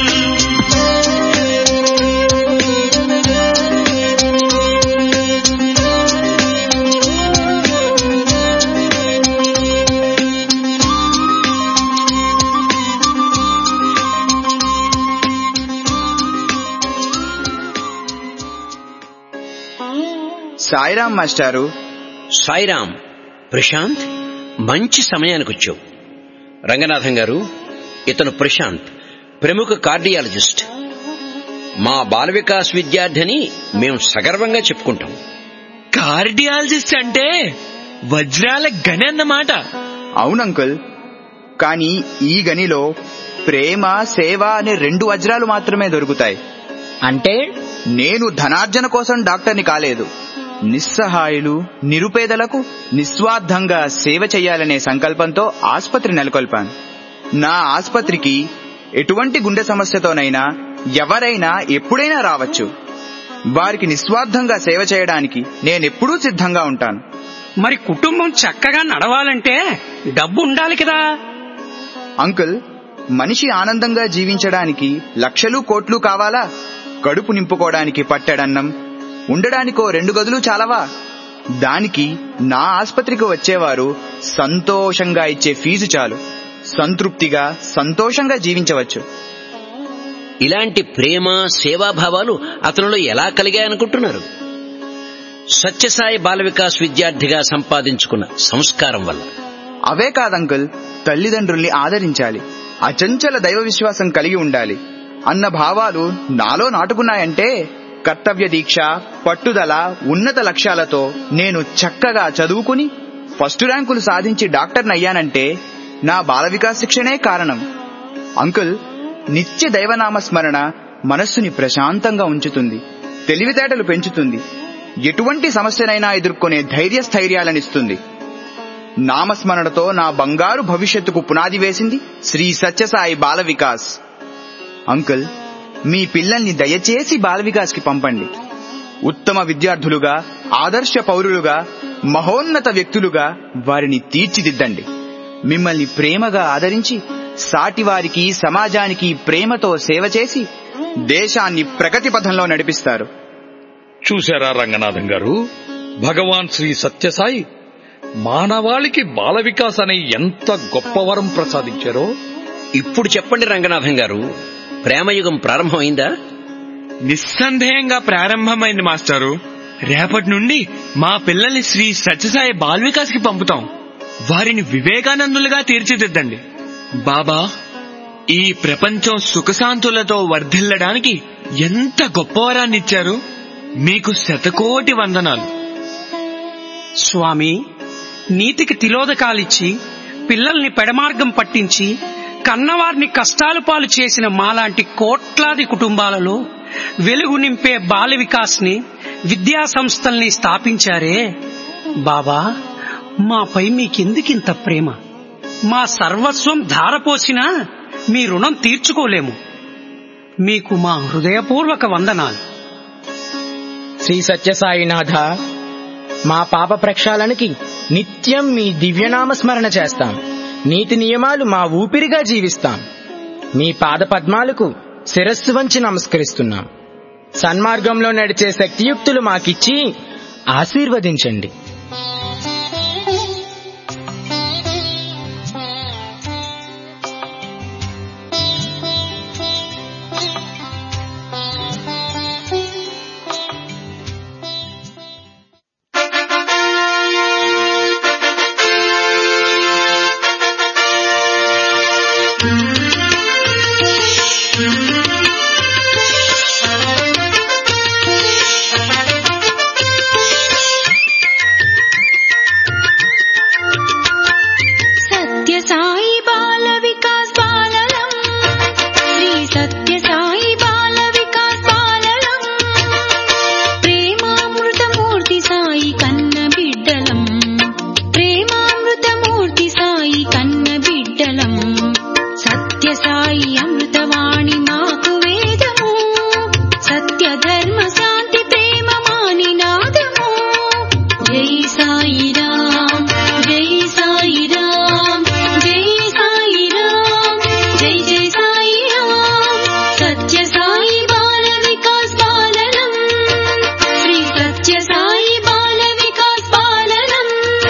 సాయిరామ్ మాస్టారు సాయిరామ్ ప్రశాంత్ మంచి సమయానికి వచ్చావు రంగనాథం గారు ఇతను ప్రశాంత్ ప్రముఖ కార్డియాలజిస్ట్ మా బాల వికాస్ విద్యార్థిని మేము సగర్వంగా చెప్పుకుంటాం కార్డియాలజిస్ట్ అంటే వజ్రాల గని అన్నమాట అవునంకుల్ కానీ ఈ గనిలో ప్రేమ సేవ అనే రెండు వజ్రాలు మాత్రమే దొరుకుతాయి అంటే నేను ధనార్జన కోసం డాక్టర్ని కాలేదు నిస్సహాయులు నిరుపేదలకు నిస్వార్థంగా సేవ చేయాలనే సంకల్పంతో ఆస్పత్రి నెలకొల్పాను నా ఆస్పత్రికి ఎటువంటి గుండె సమస్యతోనైనా ఎవరైనా ఎప్పుడైనా రావచ్చు వారికి నిస్వార్థంగా సేవ చేయడానికి నేనెప్పుడూ సిద్ధంగా ఉంటాను మరి కుటుంబం చక్కగా నడవాలంటే డబ్బు ఉండాలి కదా అంకుల్ మనిషి ఆనందంగా జీవించడానికి లక్షలు కోట్లు కావాలా కడుపు నింపుకోవడానికి పట్టెడన్నం ఉండడానికో రెండు గదులు చాలవా దానికి నా ఆస్పత్రికి వచ్చేవారు సంతోషంగా ఇచ్చే ఫీజు చాలు సంతృప్తిగా సంతోషంగా జీవించవచ్చు ఇలాంటి ప్రేమ సేవాభావాలు అతనిలో ఎలా కలిగాయనుకుంటున్నారు సత్యసాయి బాల వికాస్ విద్యార్థిగా సంపాదించుకున్న సంస్కారం వల్ల అవే కాదంకుల్ తల్లిదండ్రుల్ని ఆదరించాలి అచంచల దైవ విశ్వాసం కలిగి ఉండాలి అన్న భావాలు నాలో నాటుకున్నాయంటే కర్తవ్య దీక్ష పట్టుదల ఉన్నత లక్ష్యాలతో నేను చక్కగా చదువుకుని ఫస్ట్ ర్యాంకులు సాధించి డాక్టర్ని అయ్యానంటే నా బాల వికాస్ శిక్షణే కారణం అంకుల్ నిత్య దైవనామ స్మరణ మనస్సుని ప్రశాంతంగా ఉంచుతుంది తెలివితేటలు పెంచుతుంది ఎటువంటి సమస్యనైనా ఎదుర్కొనే ధైర్య స్థైర్యాలనిస్తుంది నామస్మరణతో నా బంగారు భవిష్యత్తుకు పునాది వేసింది శ్రీ సత్యసాయి బాల వికాస్ అంకుల్ మీ పిల్లల్ని దయచేసి బాల వికాస్కి పంపండి ఉత్తమ విద్యార్థులుగా ఆదర్శ పౌరులుగా మహోన్నత వ్యక్తులుగా వారిని తీర్చిదిద్దండి మిమ్మల్ని ప్రేమగా ఆదరించి సాటివారికి సమాజానికి ప్రేమతో సేవ చేసి దేశాన్ని ప్రగతి పథంలో నడిపిస్తారు చూశారా రంగనాథం గారు భగవాన్ శ్రీ సత్యసాయి మానవాళికి బాల వికాస్ అనే ఎంత గొప్ప వరం ప్రసాదించారో ఇప్పుడు చెప్పండి రంగనాథం గారు ప్రేమయుగం ప్రారంభమైందా నిస్సందేహంగా ప్రారంభమైంది మాస్టారు రేపటి నుండి మా పిల్లల్ని శ్రీ సత్యసాయి బాల్వికాస్ కి పంపుతాం వారిని వివేకానందులుగా తీర్చిదిద్దండి బాబా ఈ ప్రపంచం సుఖశాంతులతో వర్ధిల్లడానికి ఎంత గొప్ప వరాన్ని ఇచ్చారు మీకు శతకోటి వందనాలు స్వామి నీతికి తిలోదకాలిచ్చి పిల్లల్ని పెడమార్గం పట్టించి కన్నవారిని కష్టాలు పాలు చేసిన మాలాంటి కోట్లాది కుటుంబాలలో వెలుగు నింపే బాల వికాస్ ని విద్యా సంస్థల్ని స్థాపించారే బాబా మాపై మీకెందుకింత ప్రేమ మా సర్వస్వం ధారపోసినా మీ రుణం తీర్చుకోలేము మీకు మా హృదయపూర్వక వందనాలు శ్రీ సత్యసాయినాథ మా పాప ప్రక్షాళనకి నిత్యం మీ దివ్యనామ స్మరణ చేస్తాం నీతి నియమాలు మా ఊపిరిగా జీవిస్తాం మీ పాద పద్మాలకు శిరస్సు వంచి నమస్కరిస్తున్నాం సన్మార్గంలో నడిచే శక్తియుక్తులు మాకిచ్చి ఆశీర్వదించండి సత్య సాయి బాల వికాస్ బాలలం శ్రీ సత్య సాయి బాల వికాస్ బాలలం ప్రేమామృతమూర్తి సాయి కన్న బిడ్డలం ప్రేమామృతమూర్తి సాయి కన్న బిడ్డలం సత్య సాయి అమృతవాణి మాకు వేదము సత్య ధర్మ శాంతి ప్రేమ మాని నాదము జై సాయి రామ్ జై సాయి రామ్ జై సాయి రామ్ జై జై సాయి రామ్ సత్య సాయి బాల వికాస్ బాలనం శ్రీ సత్య సాయి బాల వికాస్ బాలనం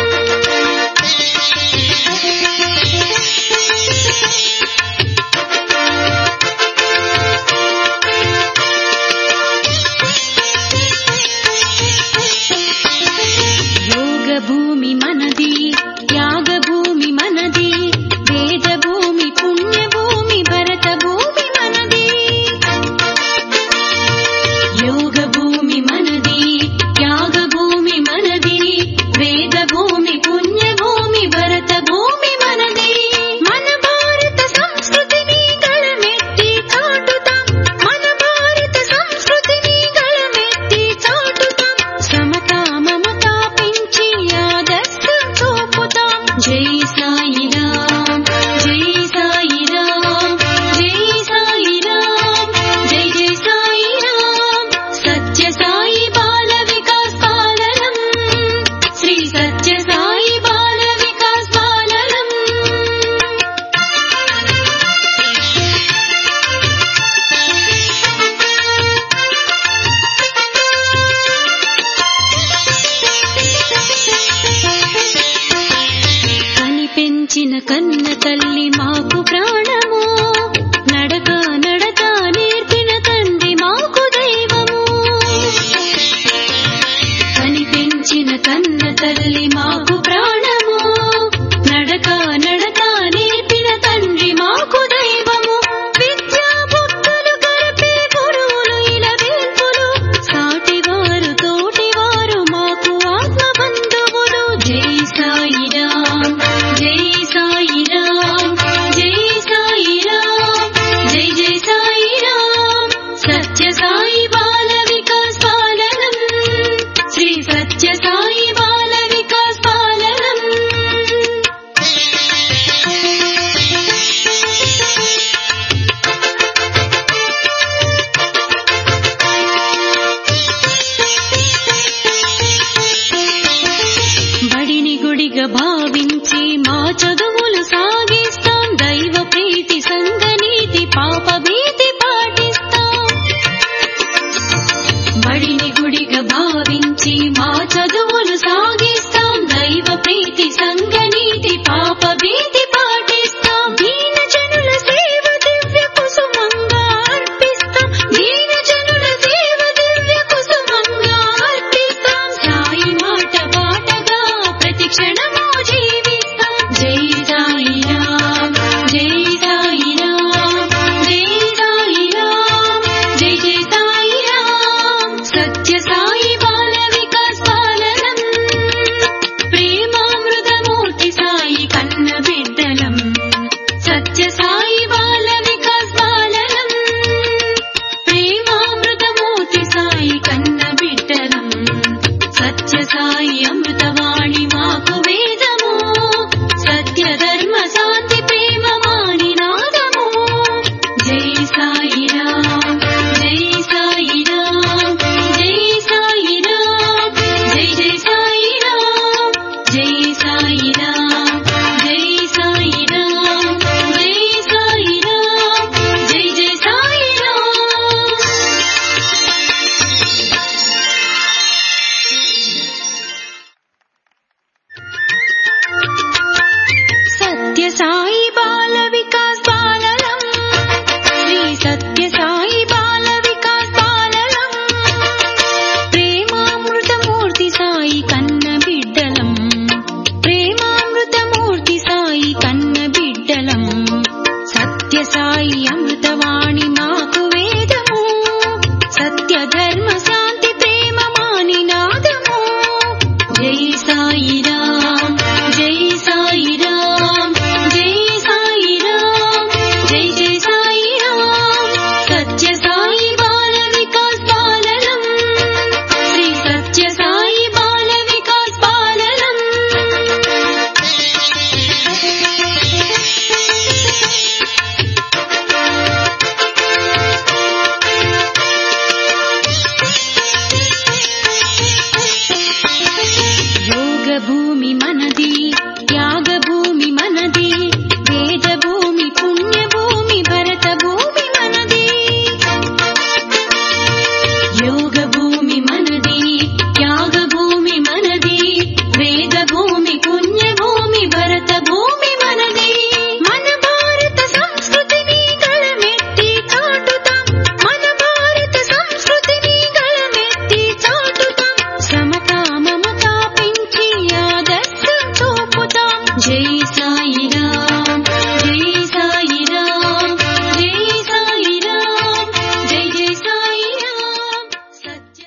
యోగ భూమి మనది త్యాగ భూమి మనది వేద భూమి పుణ్య భూమి భరత భూమి మనది యోగ భూమి మనది త్యాగ భూమి మనది వేద భూమి పుణ్య భూమి భరత భూమి మనది మన భారత సంస్కృతిని గళమెత్తి చాటుతాం మన భారత సంస్కృతిని గళమెత్తి చాటుతాం సమతా మమతా పెంచి ఆదర్శం చూపుతాం జై సాయి రామ్ జై సాయి రామ్ జై సాయి రామ్ జై జై సాయి రామ్ సత్య సాయి బాల వికాస్ బాలనం శ్రీ సత్య సాయి బాల వికాస్ బాలనం కని పెంచిన కన్న తల్లి మాకు ప్రాణము నడక నడక నేర్పిన తండ్రి మాకు దైవము కని పెంచిన కన్న తల్లి మాకు ప్రాణము నడక నడక నేర్పిన తండ్రి మాకు దైవము విద్యా బుద్ధులు కరిపే గురువులు ఇలా వేల్పులు సాటివారు తోటివారు మాకు ఆత్మ బంధువులు జై సాయి రామ్ జై సాయి రామ్ జై సాయి రామ్ జై జై సాయి రామ్ సత్య సాయి బాల వికాస్ బాలనం శ్రీ సత్య సాయి బాల వికాస్ బాలనం బడిని గుడిగా భావించి మా చదువులు సాగిస్తాం దైవ ప్రీతి సంగనీతి పాప భీతి పాటిస్తాం బడిని గుడిగా భావించి మా చదువులు సాగిస్తాం దైవ ప్రీతి సంగనీతి పాప భీతి పాటిస్తాం దీన జనుల సేవ దివ్య కుసుమంగా అర్పిస్తాం దీన జనుల సేవ దివ్య కుసుమంగా అర్పిస్తాం సాయి మాట బాటగా ప్రతి క్షణము జీవిస్తాం జై సాయి రామ్ జై సాయి రామ్ జై సాయి రామ్ జై జై సాయి రామ్ సత్య సాయి బాల వికాస్ పాలనం ప్రేమామృతమూర్తి సాయి కన్న బిడ్డలం సత్య సాయి బాల వికాస్ పాలనం ప్రేమామృతమూర్తి సాయి కన్న బిడ్డలం సత్య సాయి అమృతవాణి మాకు వేదము సత్య ధర్మ శాంతి ప్రేమ మాని నాదము జై సాయి రామ్ జై సాయి రామ్ జై సాయి రామ్ జై జై సాయి రామ్ జై సాయి రామ్ జై సాయి రామ్ జై సాయి రామ్ జై జై సాయి రామ్ సత్య సాయి బాల వికాస్ పాలనం శ్రీ సత్య సాయి బాల వికాస్ పాలనం ప్రేమామృతమూర్తి సాయి కన్న బిడ్డలం ప్రేమామృతమూర్తి సాయి కన్న బిడ్డలం సత్య సాయి అమృతవాణి మాకు వేదము సత్య ధర్మ శాంతి ప్రేమ మాని నాదము జై సాయి రామ్ జై సాయి రామ్ జై సాయి రామ్ జై జై సాయి రామ్ సత్య సాయి బాల వికాస్ పాలనం శ్రీ సత్య సాయి బాల వికాస్ పాలనం యోగ భూమి మనది త్యాగ భూమి మనది వేద భూమి పుణ్య భూమి భరత భూమి మనది యోగ భూమి మనది త్యాగ భూమి మనది వేద భూమి పుణ్య భూమి భరత భూమి మనది మన భారత సంస్కృతిని గళమెత్తి చాటుతాం మన భారత సంస్కృతిని గళమెత్తి చాటుతాం సమతా మమతా పెంచి ఆదర్శం చూపుతాం జై సాయి రామ్ జై సాయి రామ్ జై సాయి రామ్ జై జై సాయి రామ్ సత్య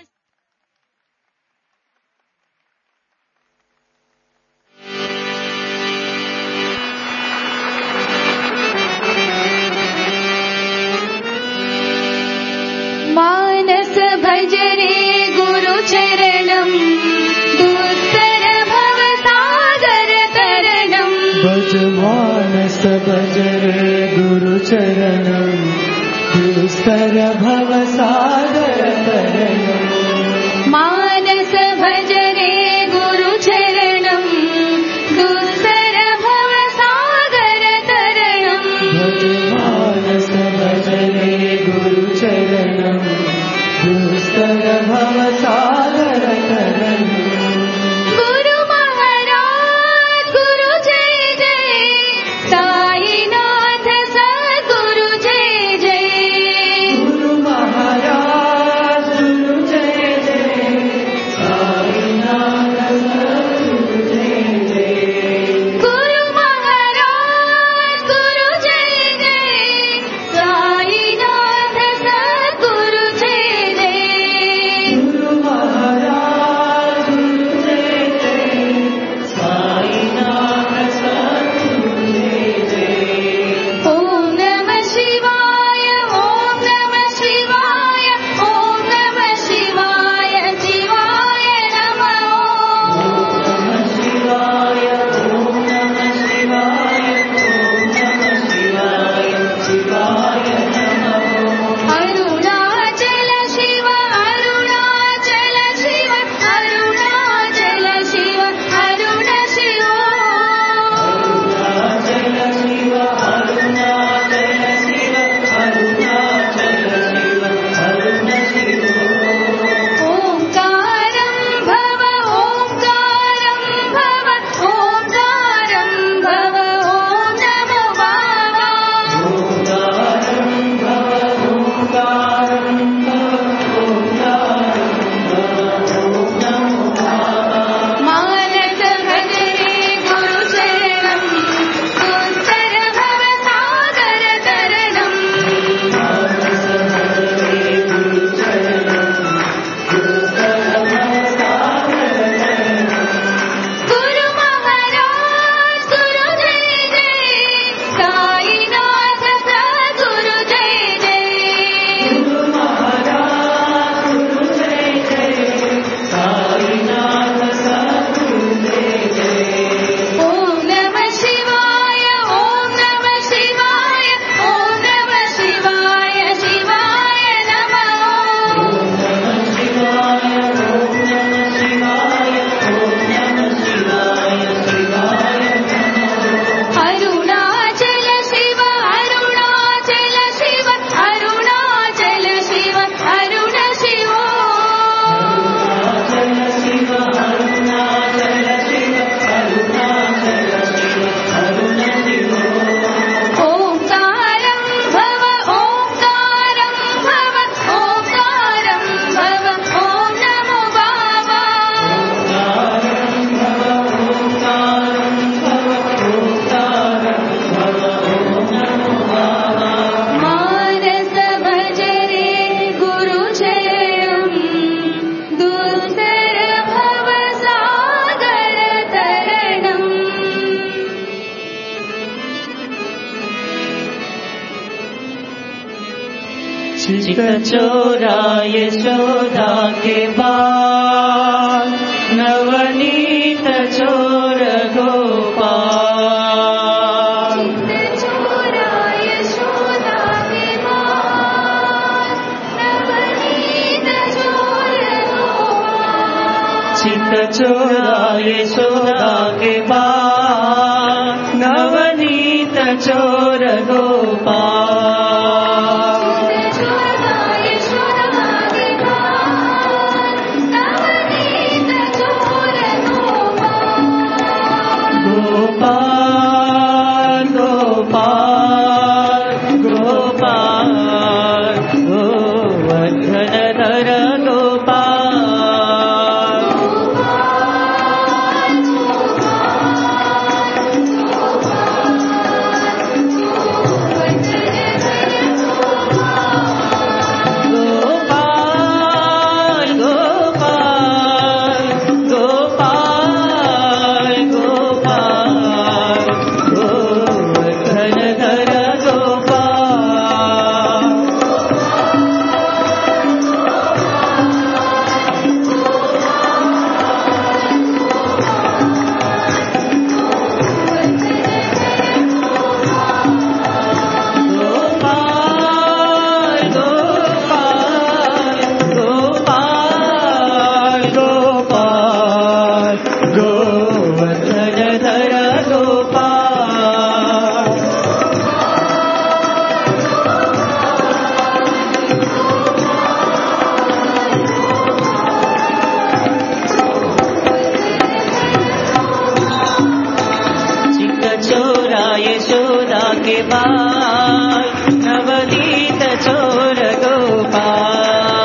मानस भजरे गुरुचरणम् दुस्तर भवसागर तरणम् भज मानस भज रे गुरुचरणम् दुस्तर भवसागर तरणम् मानस भजरे गुरुचरणम् दुस्तर भवसागर तरणम् भज मानस भज रे गुरुचरणम् दुस्तर भवसागर तरणम् गुरु महाराज गुरु जय जय साईनाथ सद्गुरु जय जय गुरु महाराज चित चोरा यशोदा के बाल नवनीत चोर गोपाल चित चोरा यशोदा के बाल नवनीत चोर गोपाल गोपाल गोपाल गोपाल गोवर्धनधर गोपाल गोपाल गोपाल गोपाल गोपाल गोवर्धनधर गोपाल गोपाल गोपाल गोपाल गोपाल गोवर्धनधर गोपाल चित चोरा यशोदा के बाल नवनीत चोर गोपाल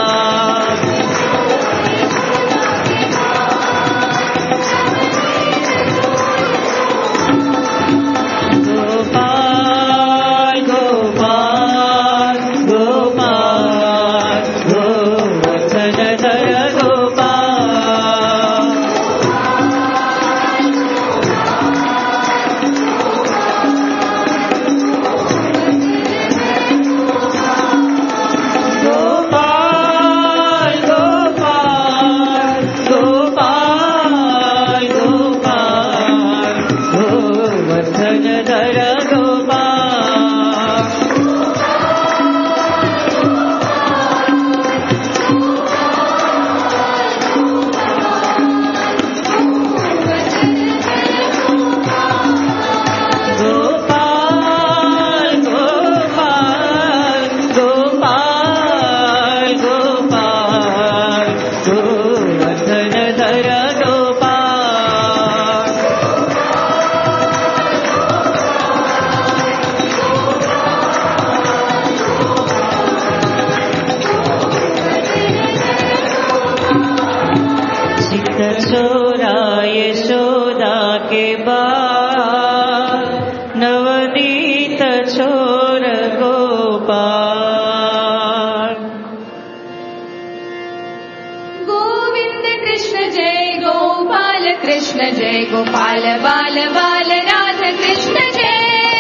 गोपाल गोपाल गोपाल गोवर्धनधर गोपाल गोपाल गोपाल गोपाल गोपाल गोवर्धनधर गोपाल गोपाल गोपाल गोपाल गोपाल गोवर्धनधर गोपाल चित चोरा यशोदा के बाल नवनीत चोर गोपाल गोविंद कृष्ण जय गोपाल कृष्ण जय गोपाल बाल बाल राधा कृष्ण जय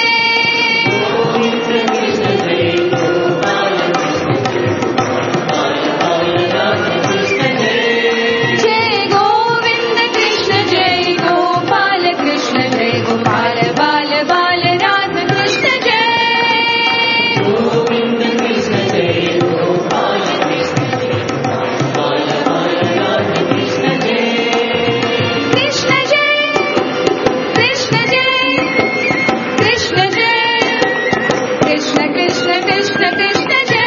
जय गोविंद कृष्ण जय गोपाल कृष्ण जय गोपाल बाल बाल राधा कृष्ण जय गोविंद कृष्ण जय गोपाल कृष्ण जय कृष्ण जय कृष्ण जय कृष्ण जय कृष्ण कृष्ण कृष्ण कृष्ण जय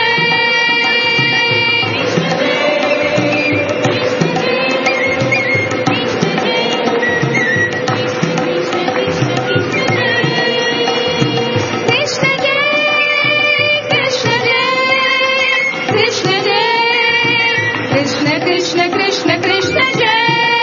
कृष्ण जय कृष्ण जय कृष्ण जय कृष्ण कृष्ण कृष्ण कृष्ण जय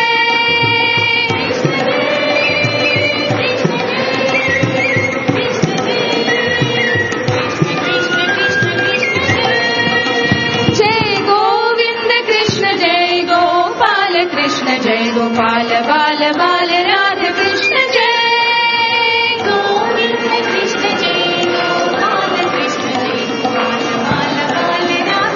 जय गोविंद कृष्ण जय गोपाल कृष्ण जय गोपाल बाल बाल राधा कृष्ण जय गोविंद कृष्ण जय गोपाल कृष्ण जय गोपाल बाल बाल राधा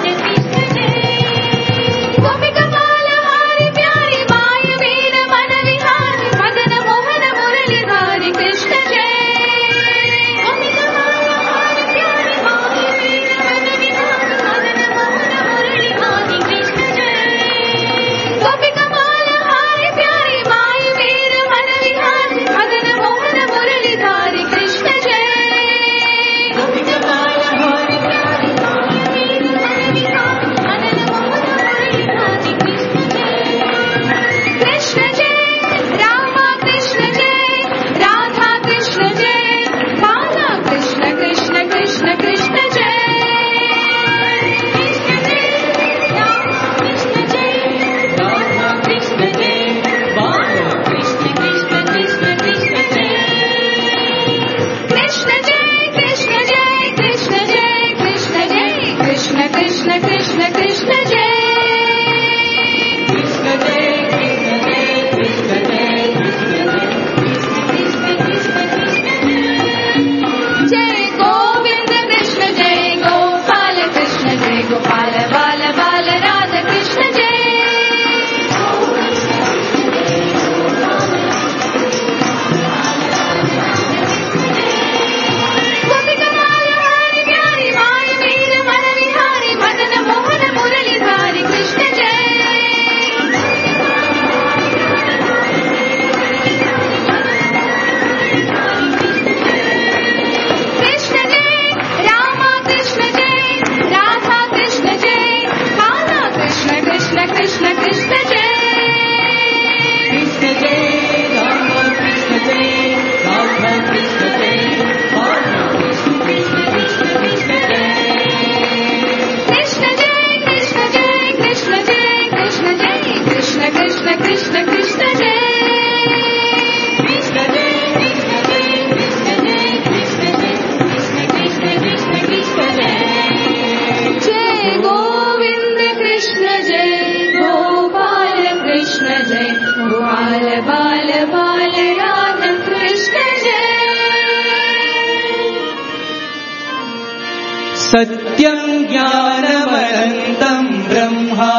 सत्यं ज्ञानमनन्तं ब्रह्मा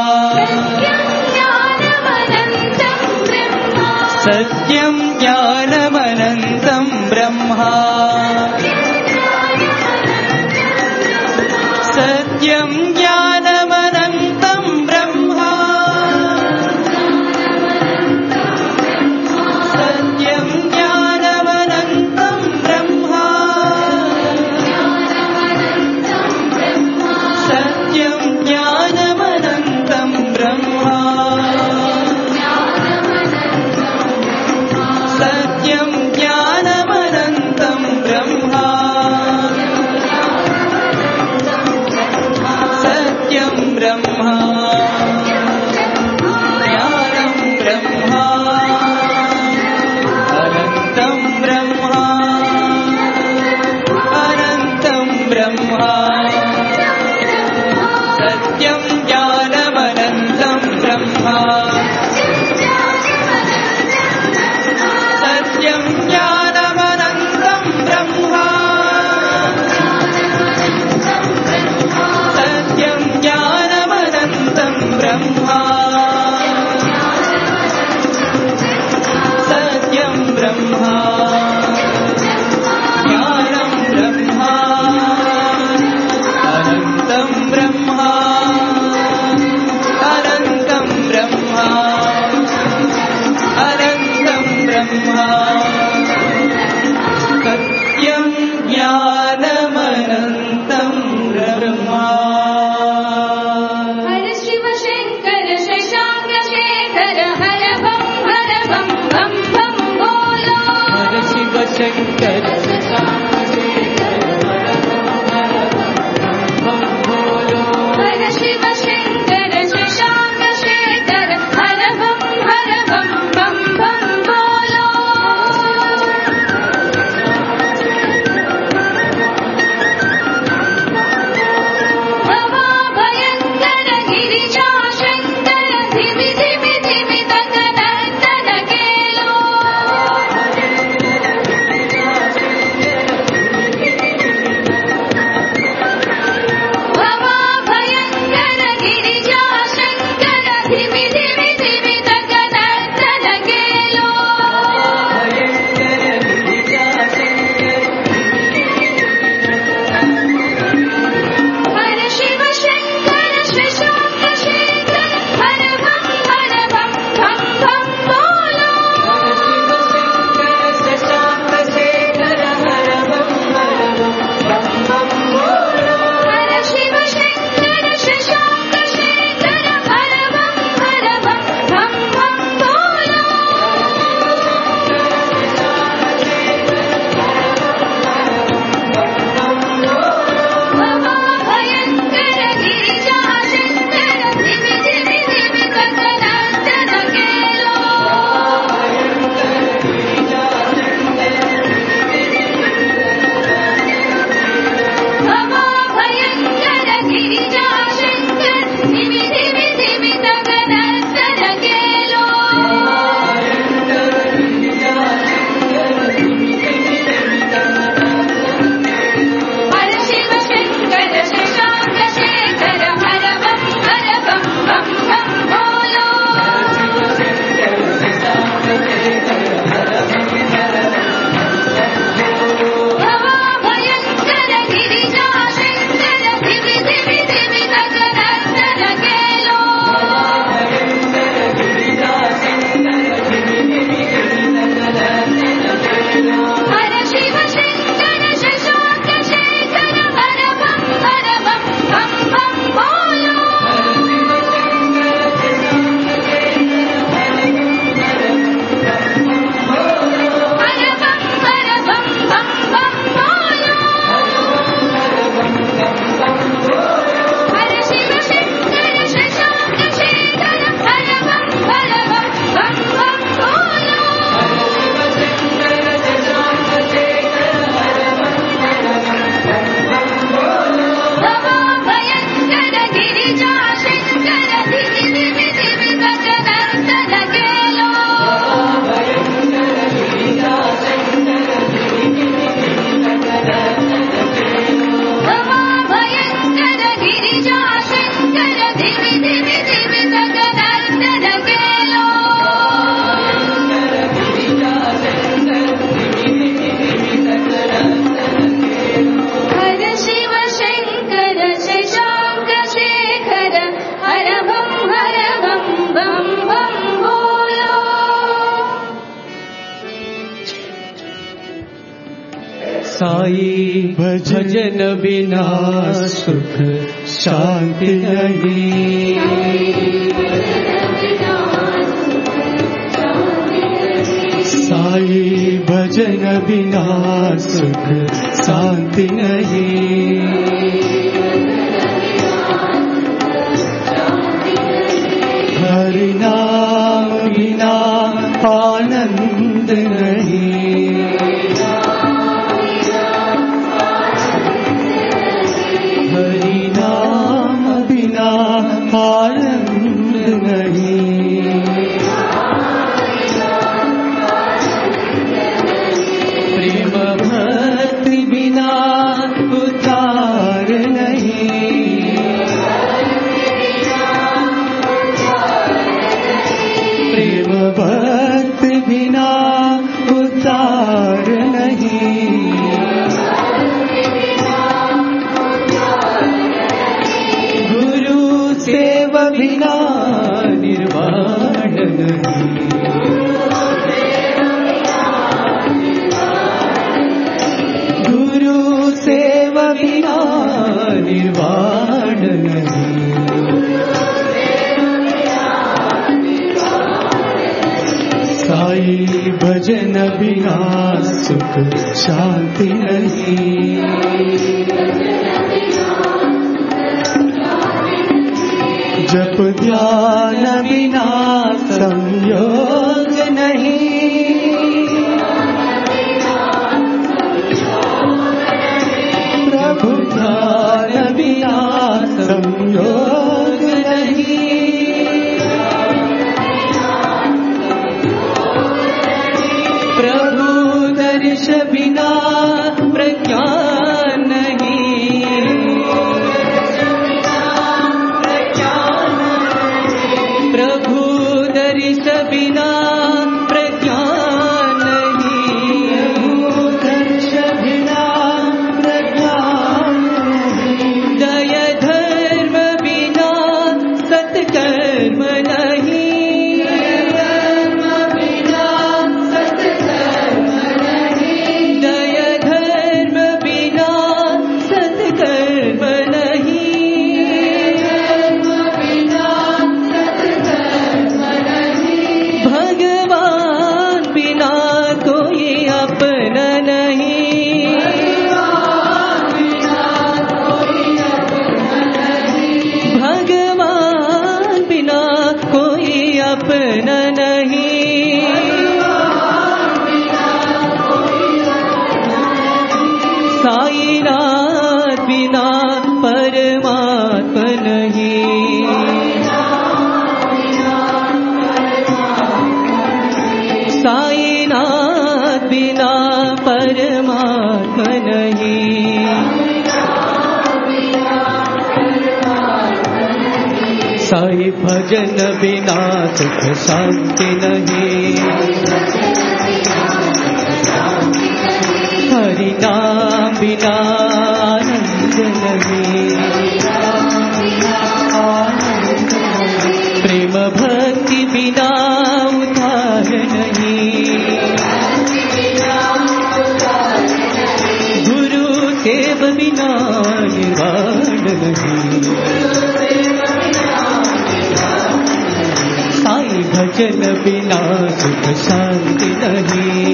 सत्यं ज्ञानमनन्तं ब्रह्मा सत्यं ज्ञानमनन्तं ब्रह्मा सत्यं ज्ञानमनन्तं ब्रह्मा सत्यं ज्ञानमनन्तं ब्रह्मा सत्यं ज्ञानमनन्तं ब्रह्मा सत्यं ब्रह्मा ज्ञानं ब्रह्मा अनन्तं ब्रह्मा अनन्तं ब्रह्मा सत्यं ज्ञानमनन्तं ब्रह्मा सत्यं ज्ञानमनन्तं ब्रह्मा सत्यं ज्ञानमनन्तं ब्रह्मा सत्यं ब्रह्मा ज्ञानं ब्रह्मा अनन्तं ब्रह्मा अनन्तं ब्रह्मा साई भजन बिना सुख शांति नहीं साई भजन बिना सुख शांति नहीं हरि नाम बिना आनंद नहीं हरि नाम बिना आनंद नहीं प्रेम भक्ति बिना उतार नहीं प्रेम भक्ति बिना उतार नहीं गुरु सेव बिना निर्वाण नहीं गुरु सेव बिना निर्वाण नहीं साई भजन बिना सुख शांति नहीं जप ध्यान बिना संयोग नहीं प्रभु ध्यान बिना संयोग नहीं प्रभु दर्श बिना प्रज्ञान नहीं प्रभु दर्श बिना प्रज्ञान नहीं दर्श बिना प्रज्ञान दय धर्म बिना सत्कर्म नहीं धर्म बिना सत्कर्म नहीं दय धर्म बिना सत्कर्म नहीं धर्म बिना सत्कर्म नहीं भगवान बिना कोई अपना नहीं भगवान बिना कोई अपना नहीं साईनाथ बिना परमात्मा नहीं साईनाथ बिना परमात्मा नहीं साई भजन बिना सुख शांति नहीं हरि नाम बिना आनंद नहीं प्रेम भक्ति बिना उधार नहीं गुरु सेव बिना निर्वाण नहीं साई भजन बिना सुख शांति नहीं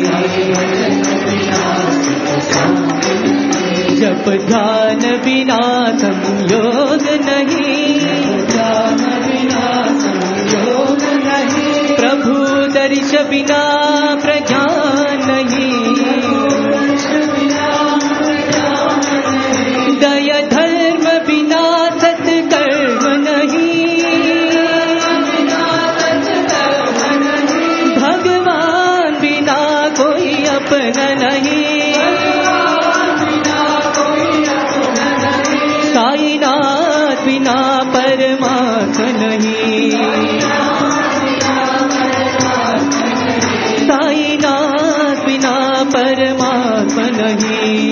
जप ध्यान बिना संयोग नहीं ध्यान बिना संयोग नहीं प्रभु दर्श बिना प्रज्ञान नहीं दया धर्म बिना सत्कर्म नहीं भगवान बिना कोई अपना नहीं साईनाथ बिना परमात्मा नहीं साईनाथ बिना परमात्मा नहीं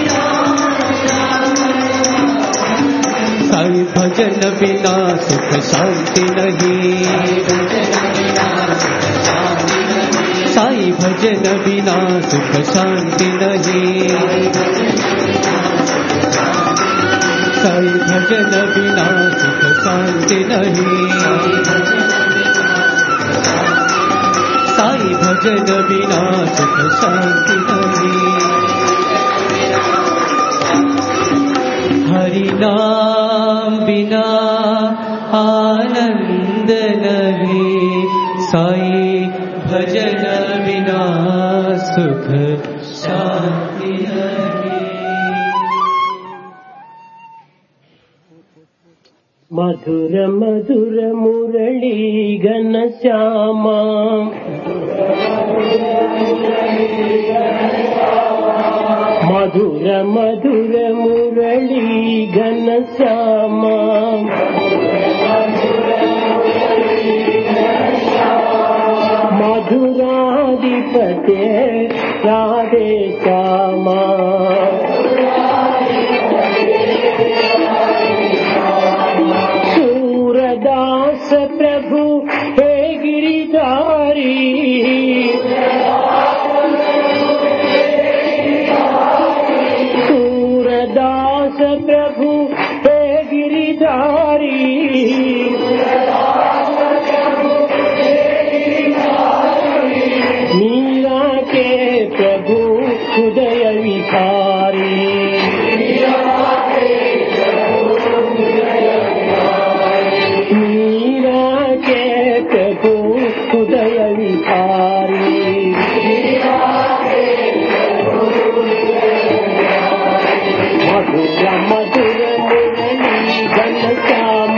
साई भजन बिना सुख शांति नहीं साई भजन भजन बिना सुख शांति नहीं साई भजन बिना सुख शांति नहीं साई भजन बिना सुख शांति नहीं हरि नाम बिना आनंद नहीं साई भजन बिना सुख शांति नहीं మధుర మధుర మురళీ ఘన శ్యామ మధుర మధుర మురళీ ఘన శ్యామ మధురాధిపతే రాధే శ్యామా सूरदास प्रभु हे गिरिधारी सूरदास प्रभु हे गिरिधारी मीरा के प्रभु हृदय विहारी मीरा के प्रभु हृदय विहारी मधुर मधुर मुरली घन श्याम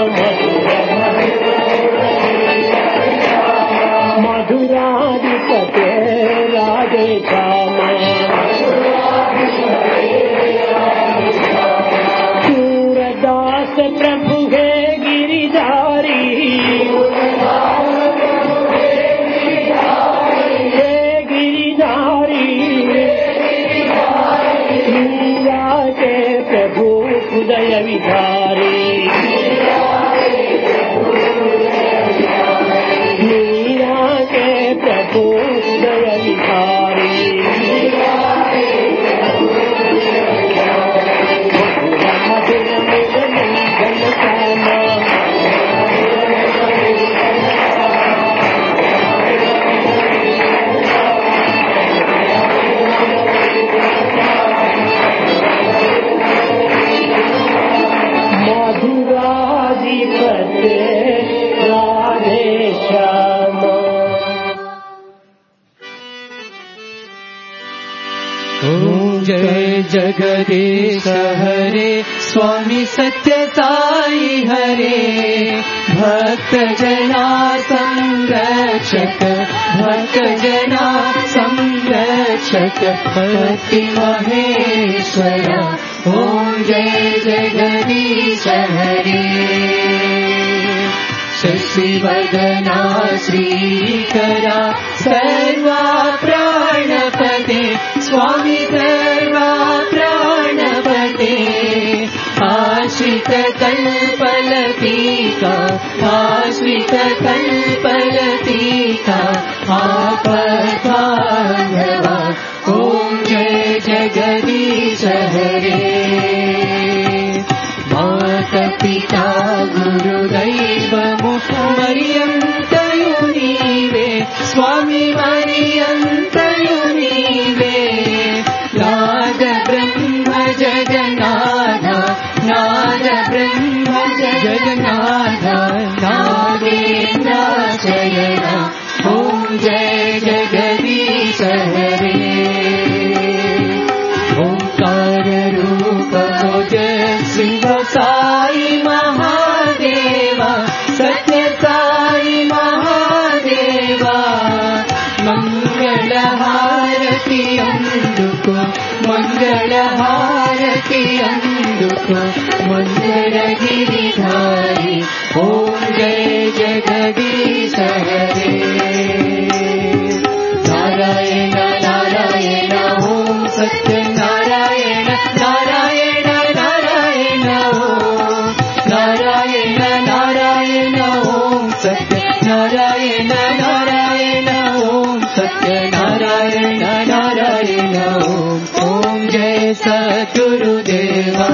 मधुराधिपते राधे श्याम सूरदास प्रभु हे गिरिधारी हे गिरिधारी मीरा के प्रभु हृदय विधारी मीरा के प्रभु हृदय विधारी मधुर मुरली घन श्यामा मधुराधिपते राधे श्यामा ॐ जय जगदीश हरे स्वामी सत्य साई हरे भक्त जना संरक्षक भक्त जना संरक्षक पति महेश्वर ॐ जय जगदीश हरे शशिवदना श्रीकरा सर्वा प्राणपते स्वामी सर्वा प्राणपते आश्रित कल्पलतीका आश्रित कल्पलतीका आपद्बान्धवा ॐ जय जगदीश हरे मातपिता गुरुदैवमु मर्यन्तयु नीवे स्वामी मर्यन्तयु नीवे नाद ब्रह्म जगन्नाथ नाद ब्रह्म जगन्नाथ नागेन्द्राशयन ॐ जय जगदीश हरे ओंकार रूप जय शिव साई महादेवा सत्य साई महादेवा मंगल हारति अंदुको मंगल हारति अंदुको मंगल गिरिधारी ओम जय जगदीश हरे नारायण नारायण ओम सत्य नारायण नारायण नारायण ओम नारायण नारायण ओम सत्य नारायण नारायण ओम सत्य नारायण नारायण नारायण ओम ओम जय सद्गुरुदेवा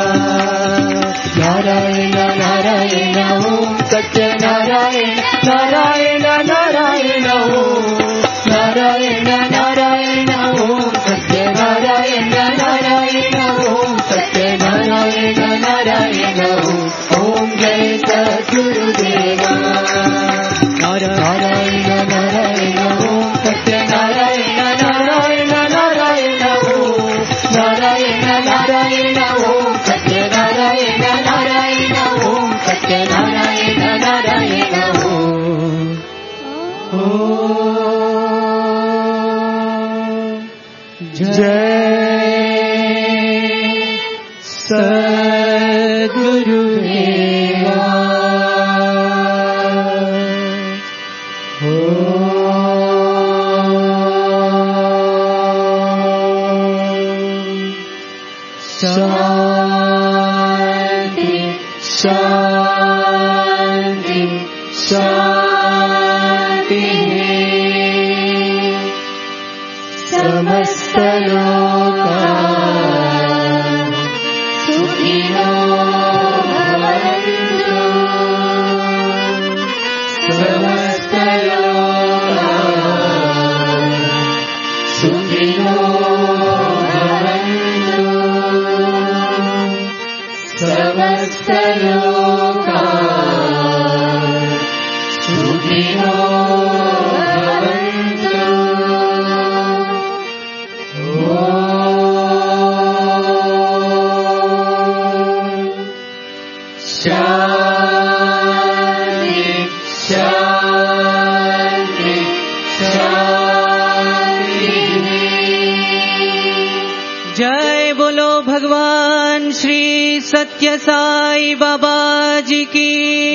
नारायण नारायण ओम सत्य नारायण नारायण नारायण ओम नारायण नारायण ओम सत्य नारायण नारायण ओम सत्य नारायण नारायण ओम ओम जय सद्गुरुदेवा नारायण नारायण ओम सत्य नारायण नारायण नारायण ओम नारायण नारायण ओम सत्य नारायण नारायण ओम सत्य नारायण नारायण ओम जय सद्गुरुदेवा शांति शांति शांति समस्त लोका सुखिनो भवन्तु समस्त लोका सुखिनो भवन्तु समस्त लोका सुखिनो भवन्तु शांति शांति शांति जय बोलो भगवान श्री सत्य साई बाबा जी की